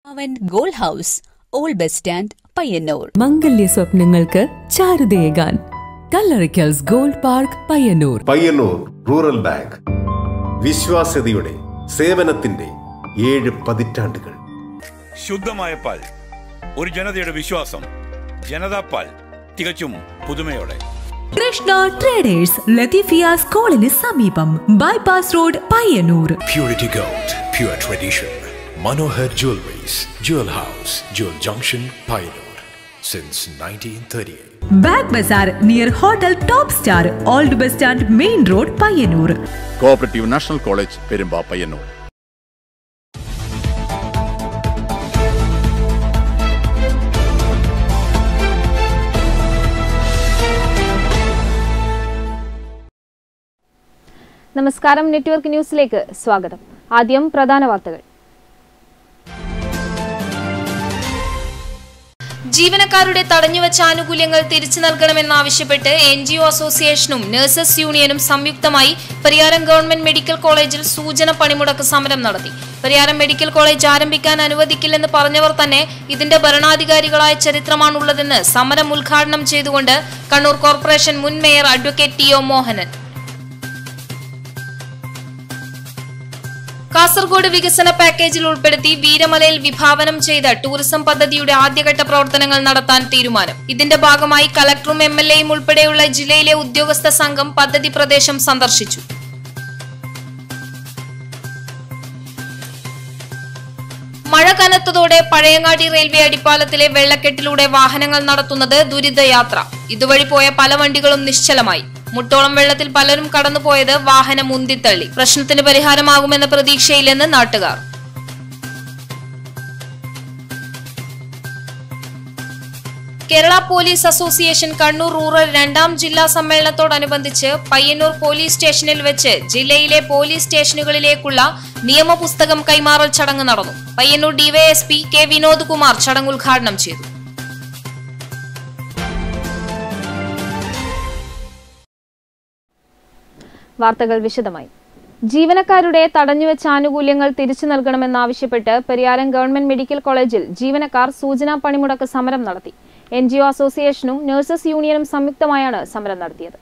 അവൻ gold house old bus stand Payyanur മംഗല്യ സ്വപ്നങ്ങൾക്ക് ചാരുതയേകാൻ കല്ലറിക്കൽസ് gold park Payyanur Payyanur rural bank വിശ്വാസ്യതയുടെ സേവനത്തിന്റെ ഏഴ് പതിറ്റാണ്ടുകൾ ശുദ്ധമായ പാൽ ഒരു ജനതയുടെ വിശ്വാസം ജനതാ പാൽ തികച്ചും പുതുമയോടെ കൃഷ്ണ ട്രേഡേഴ്സ് ലത്തീഫിയ സ്കൂളിന് സമീപം bypass road Payyanur Purity Gold, pure tradition. Manohar Jewelries, Jewel House, Jewel Junction, Pioneer. Since 1938. Bag Bazar near hotel top star old bus stand main road Payyanur cooperative national college Perumba Payyanur നമസ്കാരം നെറ്റ്വർക്ക് ന്യൂസിലേക്ക് സ്വാഗതം ആദ്യം പ്രധാന വാർത്തകൾ ജീവനക്കാരുടെ തടഞ്ഞുവച്ച ആനുകൂല്യങ്ങൾ തിരിച്ചു നൽകണമെന്നാവശ്യപ്പെട്ട് എൻ ജി ഒ അസോസിയേഷനും നഴ്സസ് യൂണിയനും സംയുക്തമായി പരിയാരം ഗവൺമെന്റ് മെഡിക്കൽ കോളേജിൽ സൂചന പണിമുടക്ക് സമരം നടത്തി പരിയാരം മെഡിക്കൽ കോളേജ് ആരംഭിക്കാൻ അനുവദിക്കില്ലെന്ന് പറഞ്ഞവർ തന്നെ ഇതിന്റെ ഭരണാധികാരികളായ ചരിത്രമാണുള്ളതെന്ന് സമരം ഉദ്ഘാടനം ചെയ്തുകൊണ്ട് കണ്ണൂർ കോർപ്പറേഷൻ മുൻ mayor advocate T O Mohanan Kasaragod വികസന പാക്കേജിൽ ഉൾപ്പെടുത്തി വീരമലയിൽ വിഭാവനം ചെയ്ത ടൂറിസം പദ്ധതിയുടെ ആദ്യഘട്ട പ്രവർത്തനങ്ങൾ നടത്താൻ തീരുമാനം ഇതിന്റെ ഭാഗമായി കലക്ടറും എം എൽ എയും ഉൾപ്പെടെയുള്ള ജില്ലയിലെ ഉദ്യോഗസ്ഥ സംഘം പദ്ധതി പ്രദേശം സന്ദർശിച്ചു മഴ കനത്തതോടെ പഴയങ്ങാടി റെയിൽവേ അടിപ്പാലത്തിലെ വെള്ളക്കെട്ടിലൂടെ വാഹനങ്ങൾ നടത്തുന്നത് ദുരിതയാത്ര ഇതുവഴി പോയ പല വണ്ടികളും നിശ്ചലമായി മുട്ടോളം വെള്ളത്തിൽ പലരും കടന്നുപോയത് വാഹനം ഉന്തിത്തള്ളി പ്രശ്നത്തിന് പരിഹാരമാകുമെന്ന പ്രതീക്ഷയില്ലെന്ന് നാട്ടുകാർ Kerala police association Kannur rural രണ്ടാം ജില്ലാ സമ്മേളനത്തോടനുബന്ധിച്ച് പയ്യന്നൂർ പോലീസ് സ്റ്റേഷനിൽ വെച്ച് ജില്ലയിലെ പോലീസ് സ്റ്റേഷനുകളിലേക്കുള്ള നിയമപുസ്തകം കൈമാറൽ ചടങ്ങ് നടന്നു പയ്യന്നൂർ ഡിവൈഎസ്പി കെ വിനോദ് കുമാർ ചടങ്ങ് ഉദ്ഘാടനം ചെയ്തു വാർത്തകൾ വിശദമായി ജീവനക്കാരുടെ തടഞ്ഞുവെച്ച ആനുകൂല്യങ്ങൾ തിരിച്ചു നൽകണമെന്നാവശ്യപ്പെട്ട് പരിയാരം ഗവൺമെന്റ് മെഡിക്കൽ കോളേജിൽ ജീവനക്കാർ സൂചനാ പണിമുടക്ക് സമരം നടത്തി എൻ ജി ഒ അസോസിയേഷനും നഴ്സസ് യൂണിയനും സംയുക്തമായാണ് സമരം നടത്തിയത്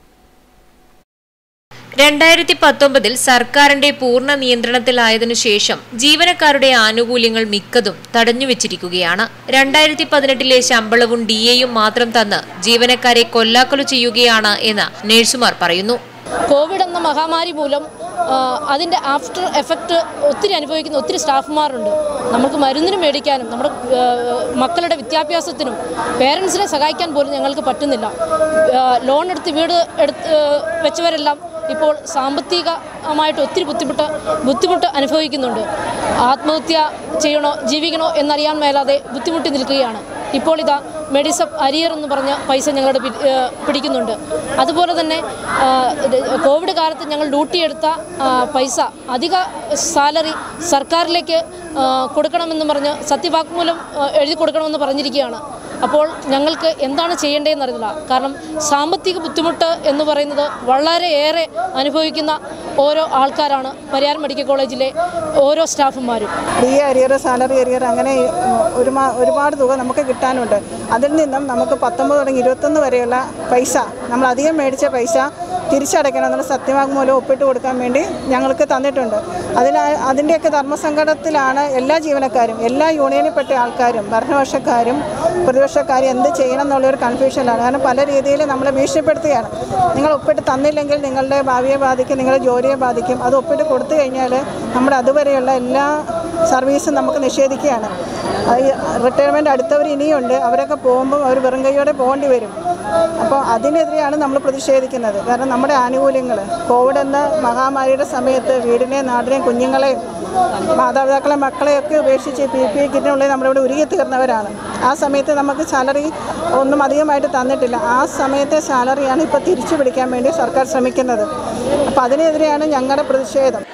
രണ്ടായിരത്തി പത്തൊമ്പതിൽ സർക്കാരിന്റെ പൂർണ്ണ നിയന്ത്രണത്തിലായതിനു ശേഷം ജീവനക്കാരുടെ ആനുകൂല്യങ്ങൾ മിക്കതും തടഞ്ഞുവെച്ചിരിക്കുകയാണ് രണ്ടായിരത്തി പതിനെട്ടിലെ ശമ്പളവും ഡി എയും മാത്രം തന്ന് ജീവനക്കാരെ കൊല്ലാക്കൊല ചെയ്യുകയാണ് എന്ന് നഴ്സുമാർ പറയുന്നു കോവിഡ് എന്ന മഹാമാരി മൂലം ആ, അതിൻ്റെ ആഫ്റ്റർ എഫക്റ്റ് ഒത്തിരി അനുഭവിക്കുന്ന ഒത്തിരി സ്റ്റാഫുമാരുണ്ട് നമുക്ക് മരുന്നിന് മേടിക്കാനും നമ്മുടെ ആ, മക്കളുടെ വിദ്യാഭ്യാസത്തിനും പേരൻസിനെ സഹായിക്കാൻ പോലും ഞങ്ങൾക്ക് പറ്റുന്നില്ല ആ, ലോൺ എടുത്ത് വീട് എടുത്ത് ആ, വെച്ചവരെല്ലാം ഇപ്പോൾ സാമ്പത്തികമായിട്ട് ഒത്തിരി ബുദ്ധിമുട്ട് ബുദ്ധിമുട്ട് അനുഭവിക്കുന്നുണ്ട് ആത്മഹത്യ ചെയ്യണോ ജീവിക്കണോ എന്നറിയാൻ മേലാതെ ബുദ്ധിമുട്ടി നിൽക്കുകയാണ് ഇപ്പോൾ ഇതാ മെഡിസപ്പ് അരിയർ എന്ന് പറഞ്ഞ പൈസ ഞങ്ങളുടെ പി- ഏഹ് പിടിക്കുന്നുണ്ട് അതുപോലെ തന്നെ ആ, ഇത് കോവിഡ് കാലത്ത് ഞങ്ങൾ ഡ്യൂട്ടി എടുത്ത ആ, പൈസ അധിക സാലറി സർക്കാരിലേക്ക് ആ, കൊടുക്കണമെന്ന് പറഞ്ഞ് സത്യവാങ്മൂലം ആ, എഴുതി കൊടുക്കണമെന്ന് പറഞ്ഞിരിക്കുകയാണ് അപ്പോൾ ഞങ്ങൾക്ക് എന്താണ് ചെയ്യേണ്ടതെന്ന് അറിയില്ല കാരണം സാമ്പത്തിക ബുദ്ധിമുട്ട് എന്ന് പറയുന്നത് വളരെയേറെ അനുഭവിക്കുന്ന ഓരോ ആൾക്കാരാണ് പരിയാരം മെഡിക്കൽ കോളേജിലെ ഓരോ സ്റ്റാഫുമാരും D A arrear salary arrear അങ്ങനെ ഒരു ഒരുപാട് തുക നമുക്ക് കിട്ടാനുണ്ട് അതിൽ നിന്നും നമുക്ക് പത്തൊമ്പത് തുടങ്ങി ഇരുപത്തൊന്ന് വരെയുള്ള പൈസ നമ്മൾ അധികം മേടിച്ച പൈസ തിരിച്ചടയ്ക്കണം എന്നുള്ള സത്യവാങ്മൂലം ഒപ്പിട്ട് കൊടുക്കാൻ വേണ്ടി ഞങ്ങൾക്ക് തന്നിട്ടുണ്ട് അതിൽ അതിൻ്റെയൊക്കെ ധർമ്മസങ്കടത്തിലാണ് എല്ലാ ജീവനക്കാരും എല്ലാ യൂണിയനിൽപ്പെട്ട ആൾക്കാരും ഭരണപക്ഷക്കാരും പ്രതിപക്ഷക്കാരും എന്ത് ചെയ്യണം എന്നുള്ളൊരു കൺഫ്യൂഷനിലാണ് കാരണം പല രീതിയിൽ നമ്മളെ ഭീഷണിപ്പെടുത്തുകയാണ് നിങ്ങൾ ഒപ്പിട്ട് തന്നില്ലെങ്കിൽ നിങ്ങളുടെ ഭാവിയെ ബാധിക്കും നിങ്ങളുടെ ജോലിയെ ബാധിക്കും അത് ഒപ്പിട്ട് കൊടുത്തു കഴിഞ്ഞാൽ നമ്മുടെ അതുവരെയുള്ള എല്ലാ സർവീസും നമുക്ക് നിഷേധിക്കുകയാണ് റിട്ടയർമെൻറ്റ് അടുത്തവർ ഇനിയുണ്ട് അവരൊക്കെ പോകുമ്പോൾ അവർ വെറും കൈയോടെ പോകേണ്ടി വരും അപ്പോൾ അതിനെതിരെയാണ് നമ്മൾ പ്രതിഷേധിക്കുന്നത് കാരണം നമ്മുടെ ആനുകൂല്യങ്ങൾ കോവിഡ് എന്ന മഹാമാരിയുടെ സമയത്ത് വീടിനെ നാടിനെയും കുഞ്ഞുങ്ങളെയും മാതാപിതാക്കളെ മക്കളെയൊക്കെ ഉപേക്ഷിച്ച് പി പി കിറ്റിനുള്ളിൽ നമ്മളിവിടെ ഉരുകി തീർന്നവരാണ് ആ സമയത്ത് നമുക്ക് സാലറി ഒന്നും അധികമായിട്ട് തന്നിട്ടില്ല ആ സമയത്തെ സാലറിയാണ് ഇപ്പോൾ തിരിച്ചു പിടിക്കാൻ വേണ്ടി സർക്കാർ ശ്രമിക്കുന്നത് അപ്പോൾ അതിനെതിരെയാണ് ഞങ്ങളുടെ പ്രതിഷേധം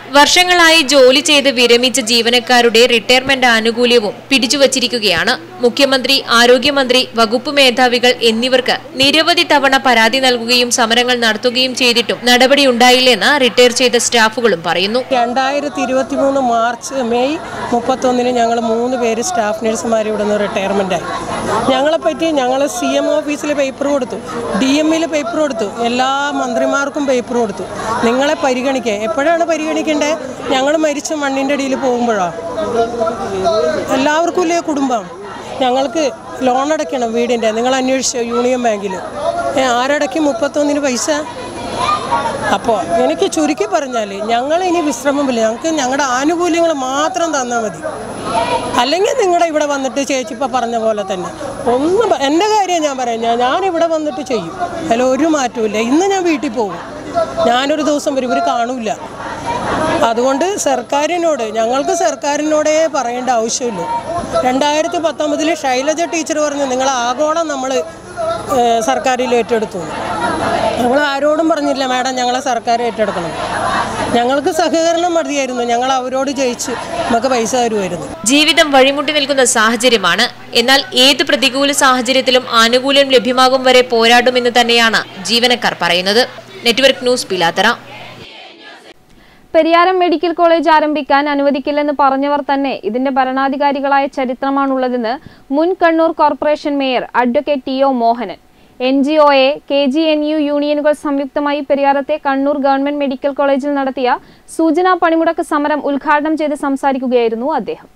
വർഷങ്ങളായി ജോലി ചെയ്ത് വിരമിച്ച ജീവനക്കാരുടെ റിട്ടയർമെന്റ് ആനുകൂല്യവും പിടിച്ചുവച്ചിരിക്കുകയാണ് മുഖ്യമന്ത്രി ആരോഗ്യമന്ത്രി വകുപ്പ് മേധാവികൾ എന്നിവർക്ക് നിരവധി തവണ പരാതി നൽകുകയും സമരങ്ങൾ നടത്തുകയും ചെയ്തിട്ടും നടപടി ഉണ്ടായില്ലെന്ന് റിട്ടയർ ചെയ്ത സ്റ്റാഫുകളും പറയുന്നു രണ്ടായിരത്തി ഇരുപത്തി മൂന്ന് മാർച്ച് മെയ് മുപ്പത്തൊന്നിന് ഞങ്ങൾ മൂന്ന് പേര് സ്റ്റാഫ് നഴ്സുമാർ ഇവിടെ നിന്ന് റിട്ടയർമെൻ്റായി ഞങ്ങളെപ്പറ്റി ഞങ്ങൾ സി എം ഓഫീസിൽ പേപ്പർ കൊടുത്തു ഡി എമ്മിൽ പേപ്പർ കൊടുത്തു എല്ലാ മന്ത്രിമാർക്കും പേപ്പർ കൊടുത്തു നിങ്ങളെ പരിഗണിക്കുക എപ്പോഴാണ് പരിഗണിക്കേണ്ടത് ഞങ്ങൾ മരിച്ച മണ്ണിൻ്റെ അടിയിൽ പോകുമ്പോഴോ എല്ലാവർക്കും ഇല്ലേ കുടുംബം ഞങ്ങൾക്ക് ലോൺ അടയ്ക്കണം വീടിൻ്റെ നിങ്ങൾ അന്വേഷിച്ചോ യൂണിയൻ ബാങ്കിൽ ആരടയ്ക്കും മുപ്പത്തൊന്നിന് പൈസ അപ്പോൾ എനിക്ക് ചുരുക്കി പറഞ്ഞാൽ ഞങ്ങൾ ഇനി വിശ്രമമില്ല ഞങ്ങൾക്ക് ഞങ്ങളുടെ ആനുകൂല്യങ്ങൾ മാത്രം തന്നാൽ മതി അല്ലെങ്കിൽ നിങ്ങളുടെ ഇവിടെ വന്നിട്ട് ചേച്ചി ഇപ്പോൾ പറഞ്ഞ പോലെ തന്നെ ഒന്നും പ- എൻ്റെ കാര്യം ഞാൻ പറയാം ഞാൻ ഞാനിവിടെ വന്നിട്ട് ചെയ്യും അതിൽ ഒരു മാറ്റവും ഇന്ന് ഞാൻ വീട്ടിൽ പോകും ഞാനൊരു ദിവസം വരും ഇവർ കാണൂല അതുകൊണ്ട് സർക്കാരിനോട് ഞങ്ങൾക്ക് സർക്കാരിനോടേ പറയേണ്ട ആവശ്യമില്ല രണ്ടായിരത്തി പത്തൊമ്പതിൽ ശൈലജ ടീച്ചർ പറഞ്ഞു നിങ്ങൾ ആഗോളം നമ്മൾ സർക്കാരിൽ ഏറ്റെടുത്തു ഞങ്ങൾ ആരോടും പറഞ്ഞില്ല മാഡം ഞങ്ങളെ സർക്കാർ ഏറ്റെടുക്കണം ഞങ്ങൾക്ക് സഹകരണം മതിയായിരുന്നു ഞങ്ങൾ അവരോട് ജയിച്ച് നമുക്ക് പൈസ തരുമായിരുന്നു ജീവിതം വഴിമുട്ടി നിൽക്കുന്ന സാഹചര്യമാണ് എന്നാൽ ഏത് പ്രതികൂല സാഹചര്യത്തിലും ആനുകൂല്യം ലഭ്യമാകും വരെ പോരാടുമെന്ന് തന്നെയാണ് ജീവനക്കാർ പറയുന്നത് network news Pilathara Periyaram medical college ആരംഭിക്കാൻ അനുവദിക്കില്ലെന്ന് പറഞ്ഞവർ തന്നെ ഇതിന്റെ ഭരണാധികാരികളായ ചരിത്രമാണുള്ളതെന്ന് മുൻ Kannur corporation mayor advocate T O Mohanan N G O A K G N U യൂണിയനുകൾ സംയുക്തമായി പെരിയാറത്തെ കണ്ണൂർ ഗവൺമെന്റ് മെഡിക്കൽ കോളേജിൽ നടത്തിയ സൂചനാ പണിമുടക്ക് സമരം ഉദ്ഘാടനം ചെയ്ത് സംസാരിക്കുകയായിരുന്നു അദ്ദേഹം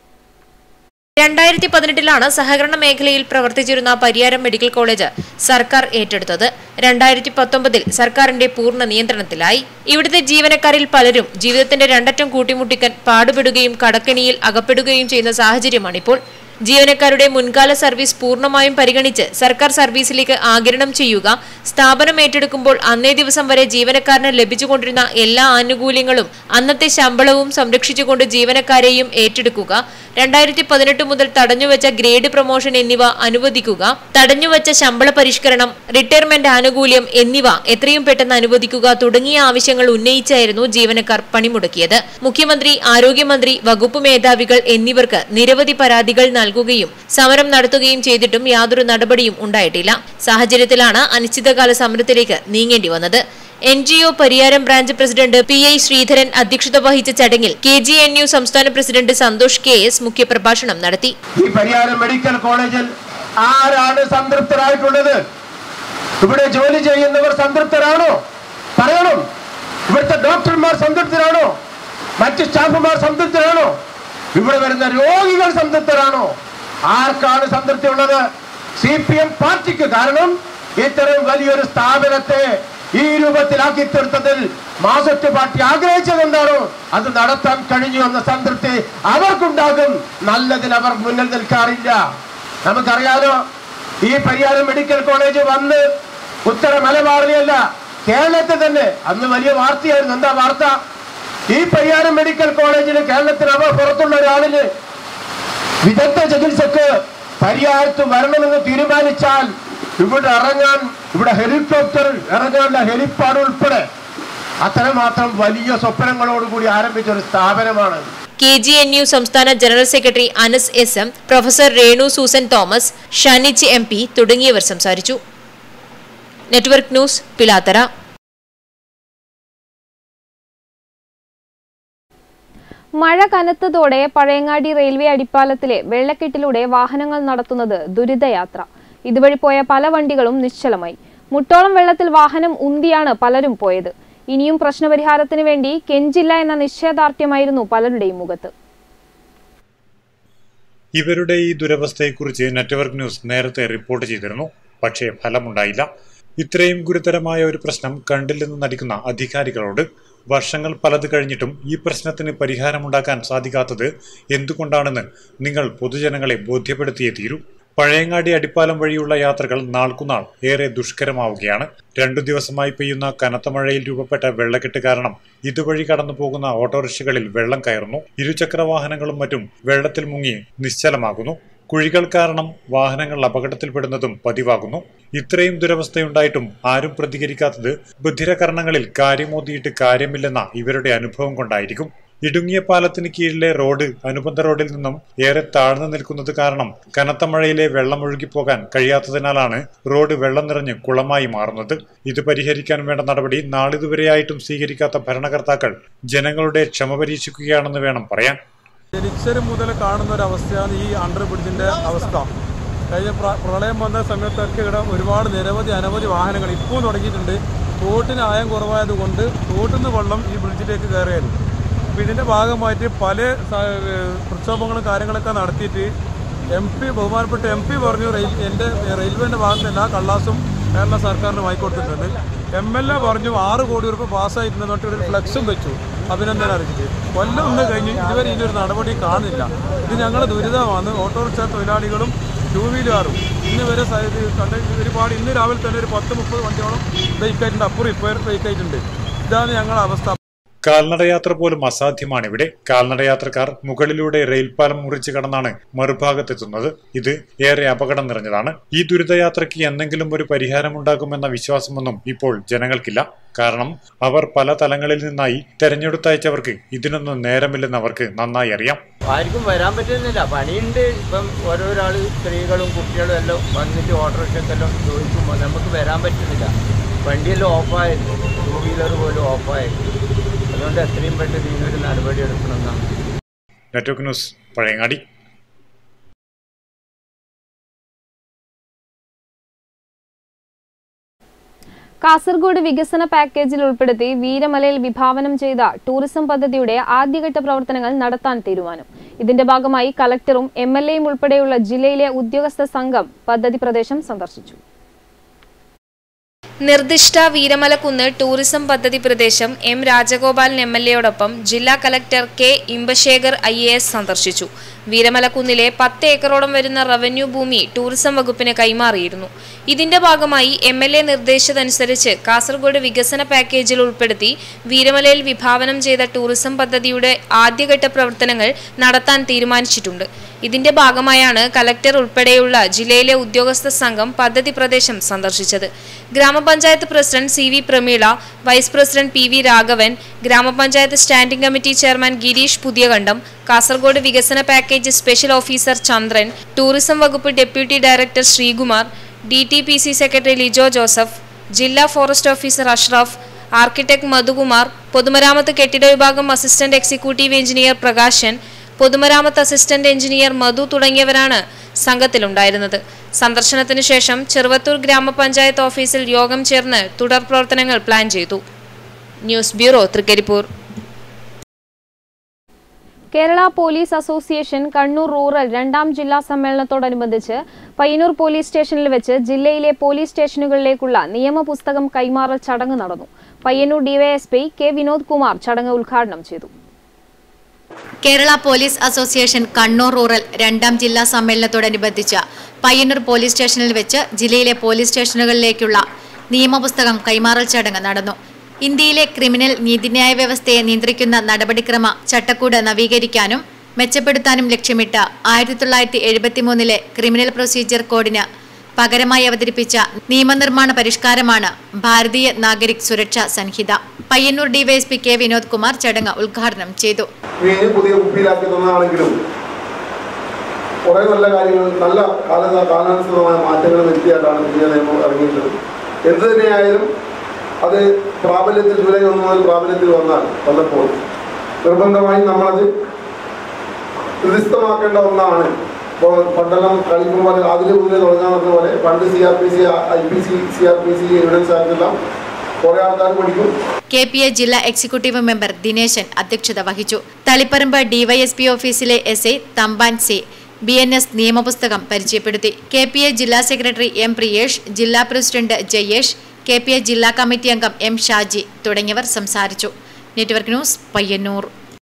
രണ്ടായിരത്തി പതിനെട്ടിലാണ് സഹകരണ മേഖലയിൽ പ്രവർത്തിച്ചിരുന്ന പരിയാരം മെഡിക്കൽ കോളേജ് സർക്കാർ ഏറ്റെടുത്തത് രണ്ടായിരത്തി പത്തൊമ്പതിൽ സർക്കാരിന്റെ പൂർണ്ണ നിയന്ത്രണത്തിലായി ഇവിടുത്തെ ജീവനക്കാരിൽ പലരും ജീവിതത്തിന്റെ രണ്ടറ്റം കൂട്ടിമുട്ടിക്കാൻ പാടുപെടുകയും കടക്കണിയിൽ അകപ്പെടുകയും ചെയ്യുന്ന സാഹചര്യമാണിപ്പോൾ ജീവനക്കാരുടെ മുൻകാല സർവീസ് പൂർണ്ണമായും പരിഗണിച്ച് സർക്കാർ സർവീസിലേക്ക് ആഗിരണം ചെയ്യുക സ്ഥാപനം ഏറ്റെടുക്കുമ്പോൾ അന്നേ ദിവസം വരെ ജീവനക്കാരന് ലഭിച്ചുകൊണ്ടിരുന്ന എല്ലാ ആനുകൂല്യങ്ങളും അന്നത്തെ ശമ്പളവും സംരക്ഷിച്ചുകൊണ്ട് ജീവനക്കാരെയും ഏറ്റെടുക്കുക രണ്ടായിരത്തി പതിനെട്ട് മുതൽ തടഞ്ഞുവെച്ച ഗ്രേഡ് പ്രൊമോഷൻ എന്നിവ അനുവദിക്കുക തടഞ്ഞുവെച്ച ശമ്പള പരിഷ്കരണം റിട്ടയർമെന്റ് ആനുകൂല്യം എന്നിവ എത്രയും പെട്ടെന്ന് അനുവദിക്കുക തുടങ്ങിയ ആവശ്യങ്ങൾ ഉന്നയിച്ചായിരുന്നു ജീവനക്കാർ പണിമുടക്കിയത് മുഖ്യമന്ത്രി ആരോഗ്യമന്ത്രി വകുപ്പ് മേധാവികൾ എന്നിവർക്ക് നിരവധി പരാതികൾ നൽകുകയും സമരം നടത്തുകയും ചെയ്തിട്ടും യാതൊരു നടപടിയും ഉണ്ടായിട്ടില്ല സാഹചര്യത്തിലാണ് അനിശ്ചിതകാല സമരത്തിലേക്ക് നീങ്ങേണ്ടി വന്നത് N G O Pariyaram branch president P I Sreedharan അധ്യക്ഷത വഹിച്ച ചടങ്ങിൽ കെ ജി എൻ യു സംസ്ഥാന പ്രസിഡന്റ് സന്തോഷ് കെ എസ് മുഖ്യപ്രഭാഷണം നടത്തി ഈ പരിയാരം മെഡിക്കൽ കോളേജിൽ ആരാണ് സംതൃപ്തരായിട്ടുള്ളത് ഇവിടെ ജോലി ചെയ്യുന്നവർ സംതൃപ്തരാണോ പറയണം ഇവിടുത്തെ ഡോക്ടർമാർ സംതൃപ്തരാണോ മറ്റ് സ്റ്റാഫുമാർ സംതൃപ്തരാണോ ഇവിടെ വരുന്ന രോഗികൾ സംതൃപ്തരാണോ ആർക്കാണ് സംതൃപ്തി ഉള്ളത് സി പി എം പാർട്ടിക്ക് കാരണം ഇത്തരം വലിയൊരു സ്ഥാപനത്തെ ഈ രൂപത്തിലാക്കി തീർത്തതിൽ മാസറ്റ് പാർട്ടി ആഗ്രഹിച്ചത് എന്താണോ അത് നടത്താൻ കഴിഞ്ഞു എന്ന സംതൃപ്തി അവർക്കുണ്ടാകും നല്ലതിന് അവർ മുന്നിൽ നിൽക്കാറില്ല നമുക്കറിയാലോ ഈ പരിയാരം മെഡിക്കൽ കോളേജ് വന്ന് ഉത്തര മലബാറിലെയല്ല കേരളത്തിൽ തന്നെ അന്ന് വലിയ വാർത്തയായിരുന്നു എന്താ വാർത്ത ഈ പരിയാരം മെഡിക്കൽ കോളേജിൽ കേരളത്തിൽ അവ പുറത്തുള്ള ഒരാളിന് വിദഗ്ധ ചികിത്സക്ക് പരിഹാരത്ത് വരണമെന്ന് തീരുമാനിച്ചാൽ ഇവിടെ ഇറങ്ങാൻ ഇവിടെ ഹെലികോപ്റ്റർ ഇറങ്ങാനുള്ള ഹെലിപ്പാഡ് ഉൾപ്പെടെ അത്രമാത്രം വലിയ സ്വപ്നങ്ങളോടുകൂടി ആരംഭിച്ച ഒരു സ്ഥാപനമാണ് കെ ജി എൻ യു സംസ്ഥാന general secretary Anas S M professor Renu Susan Thomas ഷനിച്ച് എം പി തുടങ്ങിയവർ സംസാരിച്ചു നെറ്റ്വർക്ക് ന്യൂസ് പിലാത്തറ മഴ കനത്തതോടെ പഴയങ്ങാടി റെയിൽവേ അടിപ്പാലത്തിലെ വെള്ളക്കെട്ടിലൂടെ വാഹനങ്ങൾ നടത്തുന്നത് ദുരിതയാത്ര ഇതുവഴി പോയ പല വണ്ടികളും നിശ്ചലമായി മുട്ടോളം വെള്ളത്തിൽ വാഹനം ഉന്തിയാണ് പലരും പോയത് ഇനിയും പ്രശ്നപരിഹാരത്തിന് വേണ്ടി കെഞ്ചില്ല എന്ന നിശ്ചയദാർഢ്യമായിരുന്നു പലരുടെയും മുഖത്ത് ഇവരുടെ ഈ ദുരവസ്ഥയെക്കുറിച്ച് നെറ്റ്വർക്ക് ന്യൂസ് നേരത്തെ റിപ്പോർട്ട് ചെയ്തിരുന്നു പക്ഷേ ഫലമുണ്ടായില്ല ഇത്രയും ഗുരുതരമായ ഒരു പ്രശ്നം കണ്ടില്ലെന്ന് നടിക്കുന്ന അധികാരികളോട് വർഷങ്ങൾ പലത് കഴിഞ്ഞിട്ടും ഈ പ്രശ്നത്തിന് പരിഹാരമുണ്ടാക്കാൻ സാധിക്കാത്തത് എന്തുകൊണ്ടാണെന്ന് നിങ്ങൾ പൊതുജനങ്ങളെ ബോധ്യപ്പെടുത്തിയേ തീരൂ പഴയങ്ങാടി അടിപ്പാലം വഴിയുള്ള യാത്രകൾ നാൾക്കുനാൾ ഏറെ ദുഷ്കരമാവുകയാണ് രണ്ടു ദിവസമായി പെയ്യുന്ന കനത്ത മഴയിൽ രൂപപ്പെട്ട വെള്ളക്കെട്ട് കാരണം ഇതുവഴി കടന്നു പോകുന്ന ഓട്ടോറിക്ഷകളിൽ വെള്ളം കയറുന്നു ഇരുചക്ര വാഹനങ്ങളും മറ്റും വെള്ളത്തിൽ മുങ്ങി നിശ്ചലമാകുന്നു കുഴികൾ കാരണം വാഹനങ്ങൾ അപകടത്തിൽപ്പെടുന്നതും പതിവാകുന്നു ഇത്രയും ദുരവസ്ഥയുണ്ടായിട്ടും ആരും പ്രതികരിക്കാത്തത് ബധിരകരണങ്ങളിൽ കാര്യമോതിയിട്ട് കാര്യമില്ലെന്ന ഇവരുടെ അനുഭവം കൊണ്ടായിരിക്കും ഇടുങ്ങിയ പാലത്തിന് കീഴിലെ റോഡ് അനുബന്ധ റോഡിൽ നിന്നും ഏറെ താഴ്ന്നു നിൽക്കുന്നത് കാരണം കനത്ത മഴയിലെ വെള്ളം ഒഴുകിപ്പോകാൻ കഴിയാത്തതിനാലാണ് റോഡ് വെള്ളം നിറഞ്ഞ് കുളമായി മാറുന്നത് ഇത് പരിഹരിക്കാൻ വേണ്ട നടപടി നാളിതുവരെയായിട്ടും സ്വീകരിക്കാത്ത ഭരണകർത്താക്കൾ ജനങ്ങളുടെ ക്ഷമ പരീക്ഷിക്കുകയാണെന്ന് വേണം പറയാൻ ജനിച്ചത് മുതൽ കാണുന്ന ഒരു അവസ്ഥയാണ് ഈ അണ്ടർ ബ്രിഡ്ജിന്റെ അവസ്ഥ കഴിഞ്ഞ പ്ര- പ്രളയം വന്ന സമയത്തൊക്കെ ഇവിടെ ഒരുപാട് നിരവധി അനവധി വാഹനങ്ങൾ ഇപ്പോൾ തുടങ്ങിയിട്ടുണ്ട് തോട്ടിന് ആയം കുറവായത് കൊണ്ട് തോട്ടിൽ നിന്ന് വെള്ളം ഈ ബ്രിഡ്ജിലേക്ക് കയറിയായിരുന്നു അപ്പോൾ ഇതിന്റെ ഭാഗമായിട്ട് പല സ- ഏഹ് പ്രക്ഷോഭങ്ങളും കാര്യങ്ങളൊക്കെ നടത്തിയിട്ട് എം പി ബഹുമാനപ്പെട്ട എം പി പറഞ്ഞു റെയിൽ എൻ്റെ റെയിൽവേൻ്റെ ഭാഗത്ത് എല്ലാ കള്ളാസും കേരള സർക്കാരിന് വാങ്ങിക്കൊടുത്തിട്ടുണ്ട് എം എൽ എ പറഞ്ഞു ആറ് കോടി രൂപ പാസ്സായിട്ടുണ്ട് എന്നിട്ട് ഒരു ഫ്ലെക്സും വെച്ചു അഭിനന്ദനം അറിയിച്ചിട്ട് കൊല്ലം ഒന്ന് കഴിഞ്ഞ് ഇതുവരെ ഇതിൻ്റെ ഒരു നടപടി കാണുന്നില്ല ഇത് ഞങ്ങളുടെ ദുരിതമാണ് ഓട്ടോറിക്ഷ തൊഴിലാളികളും ടൂ വീലറും ഇന്ന് വരെ സ- ഇത് കണ്ട ഒരുപാട് ഇന്ന് രാവിലെ തന്നെ ഒരു പത്ത് മുപ്പത് വണ്ടിയോളം ബൈക്കായിട്ടുണ്ട് അപ്പുറം ഇപ്പോൾ ബൈക്കായിട്ടുണ്ട് ഇതാണ് ഞങ്ങളുടെ അവസ്ഥ കാൽനടയാത്ര പോലും അസാധ്യമാണ് ഇവിടെ കാൽനടയാത്രക്കാർ മുകളിലൂടെ റെയിൽപാലം മുറിച്ച് കടന്നാണ് മറുഭാഗത്തെത്തുന്നത് ഇത് ഏറെ അപകടം നിറഞ്ഞതാണ് ഈ ദുരിതയാത്രയ്ക്ക് എന്തെങ്കിലും ഒരു പരിഹാരമുണ്ടാകുമെന്ന വിശ്വാസമൊന്നും ഇപ്പോൾ ജനങ്ങൾക്കില്ല കാരണം അവർ പല തലങ്ങളിൽ നിന്നായി തെരഞ്ഞെടുത്തയച്ചവർക്ക് ഇതിനൊന്നും നേരമില്ലെന്ന് അവർക്ക് നന്നായി അറിയാം ആർക്കും വരാൻ പറ്റുന്നില്ല പണിയുണ്ട് ഇപ്പം ഓരോരാൾ സ്ത്രീകളും കുട്ടികളും എല്ലാം വന്നിട്ട് ഓട്ടോറിക്ഷക്കെല്ലാം ചോദിക്കുമ്പോൾ നമുക്ക് വരാൻ പറ്റുന്നില്ല വണ്ടിയെല്ലാം ഓഫായിരുന്നു ടൂ വീലർ പോലും ഓഫായിരുന്നു അതുകൊണ്ട് എത്രയും പെട്ടെന്ന് ഇതിനൊരു നടപടി എടുക്കണമെന്നാണ് നെറ്റ്വർക്ക് ന്യൂസ് പഴയങ്ങാടി കാസർഗോഡ് വികസന പാക്കേജിൽ ഉൾപ്പെടുത്തി വീരമലയിൽ വിഭാവനം ചെയ്ത ടൂറിസം പദ്ധതിയുടെ ആദ്യഘട്ട പ്രവർത്തനങ്ങൾ നടത്താൻ തീരുമാനം ഇതിന്റെ ഭാഗമായി കലക്ടറും എം എൽ എയും ഉൾപ്പെടെയുള്ള ജില്ലയിലെ ഉദ്യോഗസ്ഥ സംഘം പദ്ധതി പ്രദേശം സന്ദർശിച്ചു നിർദ്ദിഷ്ട വീരമലക്കുന്ന് ടൂറിസം പദ്ധതി പ്രദേശം എം രാജഗോപാലൻ എം എൽ എയോടൊപ്പം ജില്ലാ collector K Imbasekhar I A S സന്ദർശിച്ചു വീരമലക്കുന്നിലെ പത്ത് ഏക്കറോളം വരുന്ന റവന്യൂ ഭൂമി ടൂറിസം വകുപ്പിന് കൈമാറിയിരുന്നു ഇതിന്റെ ഭാഗമായി എം എൽ എ നിർദ്ദേശിച്ചതനുസരിച്ച് കാസർഗോഡ് വികസന പാക്കേജിൽ ഉൾപ്പെടുത്തി വീരമലയിൽ വിഭാവനം ചെയ്ത ടൂറിസം പദ്ധതിയുടെ ആദ്യഘട്ട പ്രവർത്തനങ്ങൾ നടത്താൻ തീരുമാനിച്ചിട്ടുണ്ട് ഇതിന്റെ ഭാഗമായാണ് കലക്ടർ ഉൾപ്പെടെയുള്ള ജില്ലയിലെ ഉദ്യോഗസ്ഥ സംഘം പദ്ധതി പ്രദേശം സന്ദർശിച്ചത് grama panchayat president C V Prameela vice president P V Raghavan grama panchayat standing committee chairman Girish Puthiyakandam Kasaragod വികസന package special officer Chandran tourism വകുപ്പ് deputy director Sreekumar D T P C secretary Lijo Joseph ജില്ലാ forest officer Ashraf architect Madhukumar പൊതുമരാമത്ത് കെട്ടിട വിഭാഗം അസിസ്റ്റന്റ് എക്സിക്യൂട്ടീവ് എഞ്ചിനീയർ പ്രകാശൻ പൊതുമരാമത്ത് അസിസ്റ്റന്റ് എഞ്ചിനീയർ മധു തുടങ്ങിയവരാണ് സംഘത്തിലുണ്ടായിരുന്നത് സന്ദർശനത്തിനു ശേഷം ചെറുവത്തൂർ ഗ്രാമപഞ്ചായത്ത് ഓഫീസിൽ യോഗം ചേർന്ന് തുടർ പ്രവർത്തനങ്ങൾ പ്ലാൻ ചെയ്തു news bureau Thrikaripur Kerala police association Kannur rural രണ്ടാം ജില്ലാ സമ്മേളനത്തോടനുബന്ധിച്ച് പയ്യന്നൂർ പോലീസ് സ്റ്റേഷനിൽ വെച്ച് ജില്ലയിലെ പോലീസ് സ്റ്റേഷനുകളിലേക്കുള്ള നിയമപുസ്തകം കൈമാറൽ ചടങ്ങ് നടന്നു പയ്യന്നൂർ ഡിവൈഎസ്പി കെ വിനോദ് കുമാർ ചടങ്ങ് ഉദ്ഘാടനം ചെയ്തു Kerala police association Kannur rural രണ്ടാം ജില്ലാ സമ്മേളനത്തോടനുബന്ധിച്ച് പയ്യന്നൂർ പോലീസ് സ്റ്റേഷനിൽ വെച്ച് ജില്ലയിലെ പോലീസ് സ്റ്റേഷനുകളിലേക്കുള്ള നിയമപുസ്തകം കൈമാറൽ ചടങ്ങ് നടന്നു ഇന്ത്യയിലെ ക്രിമിനൽ നീതിന്യായ വ്യവസ്ഥയെ നിയന്ത്രിക്കുന്ന നടപടിക്രമ ചട്ടക്കൂട് നവീകരിക്കാനും മെച്ചപ്പെടുത്താനും ലക്ഷ്യമിട്ട് ആയിരത്തി തൊള്ളായിരത്തി എഴുപത്തിമൂന്നിലെ ക്രിമിനൽ പ്രൊസീജിയർ കോഡിന് പകരമായി അവതരിപ്പിച്ച നിയമനിർമ്മാണ പരിഷ്കാരമാണ് ഭാരതീയ നാഗരിക് സുരക്ഷാ സംഹിത പയ്യന്നൂർ ഡിവൈഎസ്പി കെ വിനോദ് കുമാർ ചടങ്ങ് ഉദ്ഘാടനം ചെയ്തു വീഞ്ഞ് പുതിയ കുപ്പിയിലാക്കി തന്നതാണെങ്കിലും കുറെ നല്ല കാര്യങ്ങൾ നല്ല കാല കാലാനുസൃതമായ മാറ്റങ്ങൾ വരുത്തിയായിട്ടാണ് പുതിയ നിയമം ഇറങ്ങിയിട്ടുള്ളത് എന്ത് തന്നെയായാലും അത് പ്രാബല്യത്തിൽ ജൂലൈ ഒന്ന് മുതൽ പ്രാബല്യത്തിൽ വന്നാൽ വന്നപ്പോൾ നിർബന്ധമായും നമ്മളത് ഹൃദിസ്ഥമാക്കേണ്ട ഒന്നാണ് ഇപ്പോൾ പണ്ടെല്ലാം കളിക്കുമ്പോൾ അതിൽ പുതിയ തുടങ്ങാൻ പറഞ്ഞ പോലെ പണ്ട് C R P C I P C C R P C evidence ആക്ടെല്ലാം കുറെ ആൾക്കാർ പഠിക്കും കെ പി എ ജില്ലാ എക്സിക്യൂട്ടീവ് മെമ്പർ ദിനേശൻ അധ്യക്ഷത വഹിച്ചു തളിപ്പറമ്പ് ഡിവൈഎസ്പി ഓഫീസിലെ S I Thampan C B N S നിയമപുസ്തകം പരിചയപ്പെടുത്തി കെ പി എ ജില്ലാ സെക്രട്ടറി എം പ്രിയേഷ് ജില്ലാ president Jayesh K P A ജില്ലാ കമ്മിറ്റി അംഗം എം ഷാജി തുടങ്ങിയവർ സംസാരിച്ചു network news Payyanur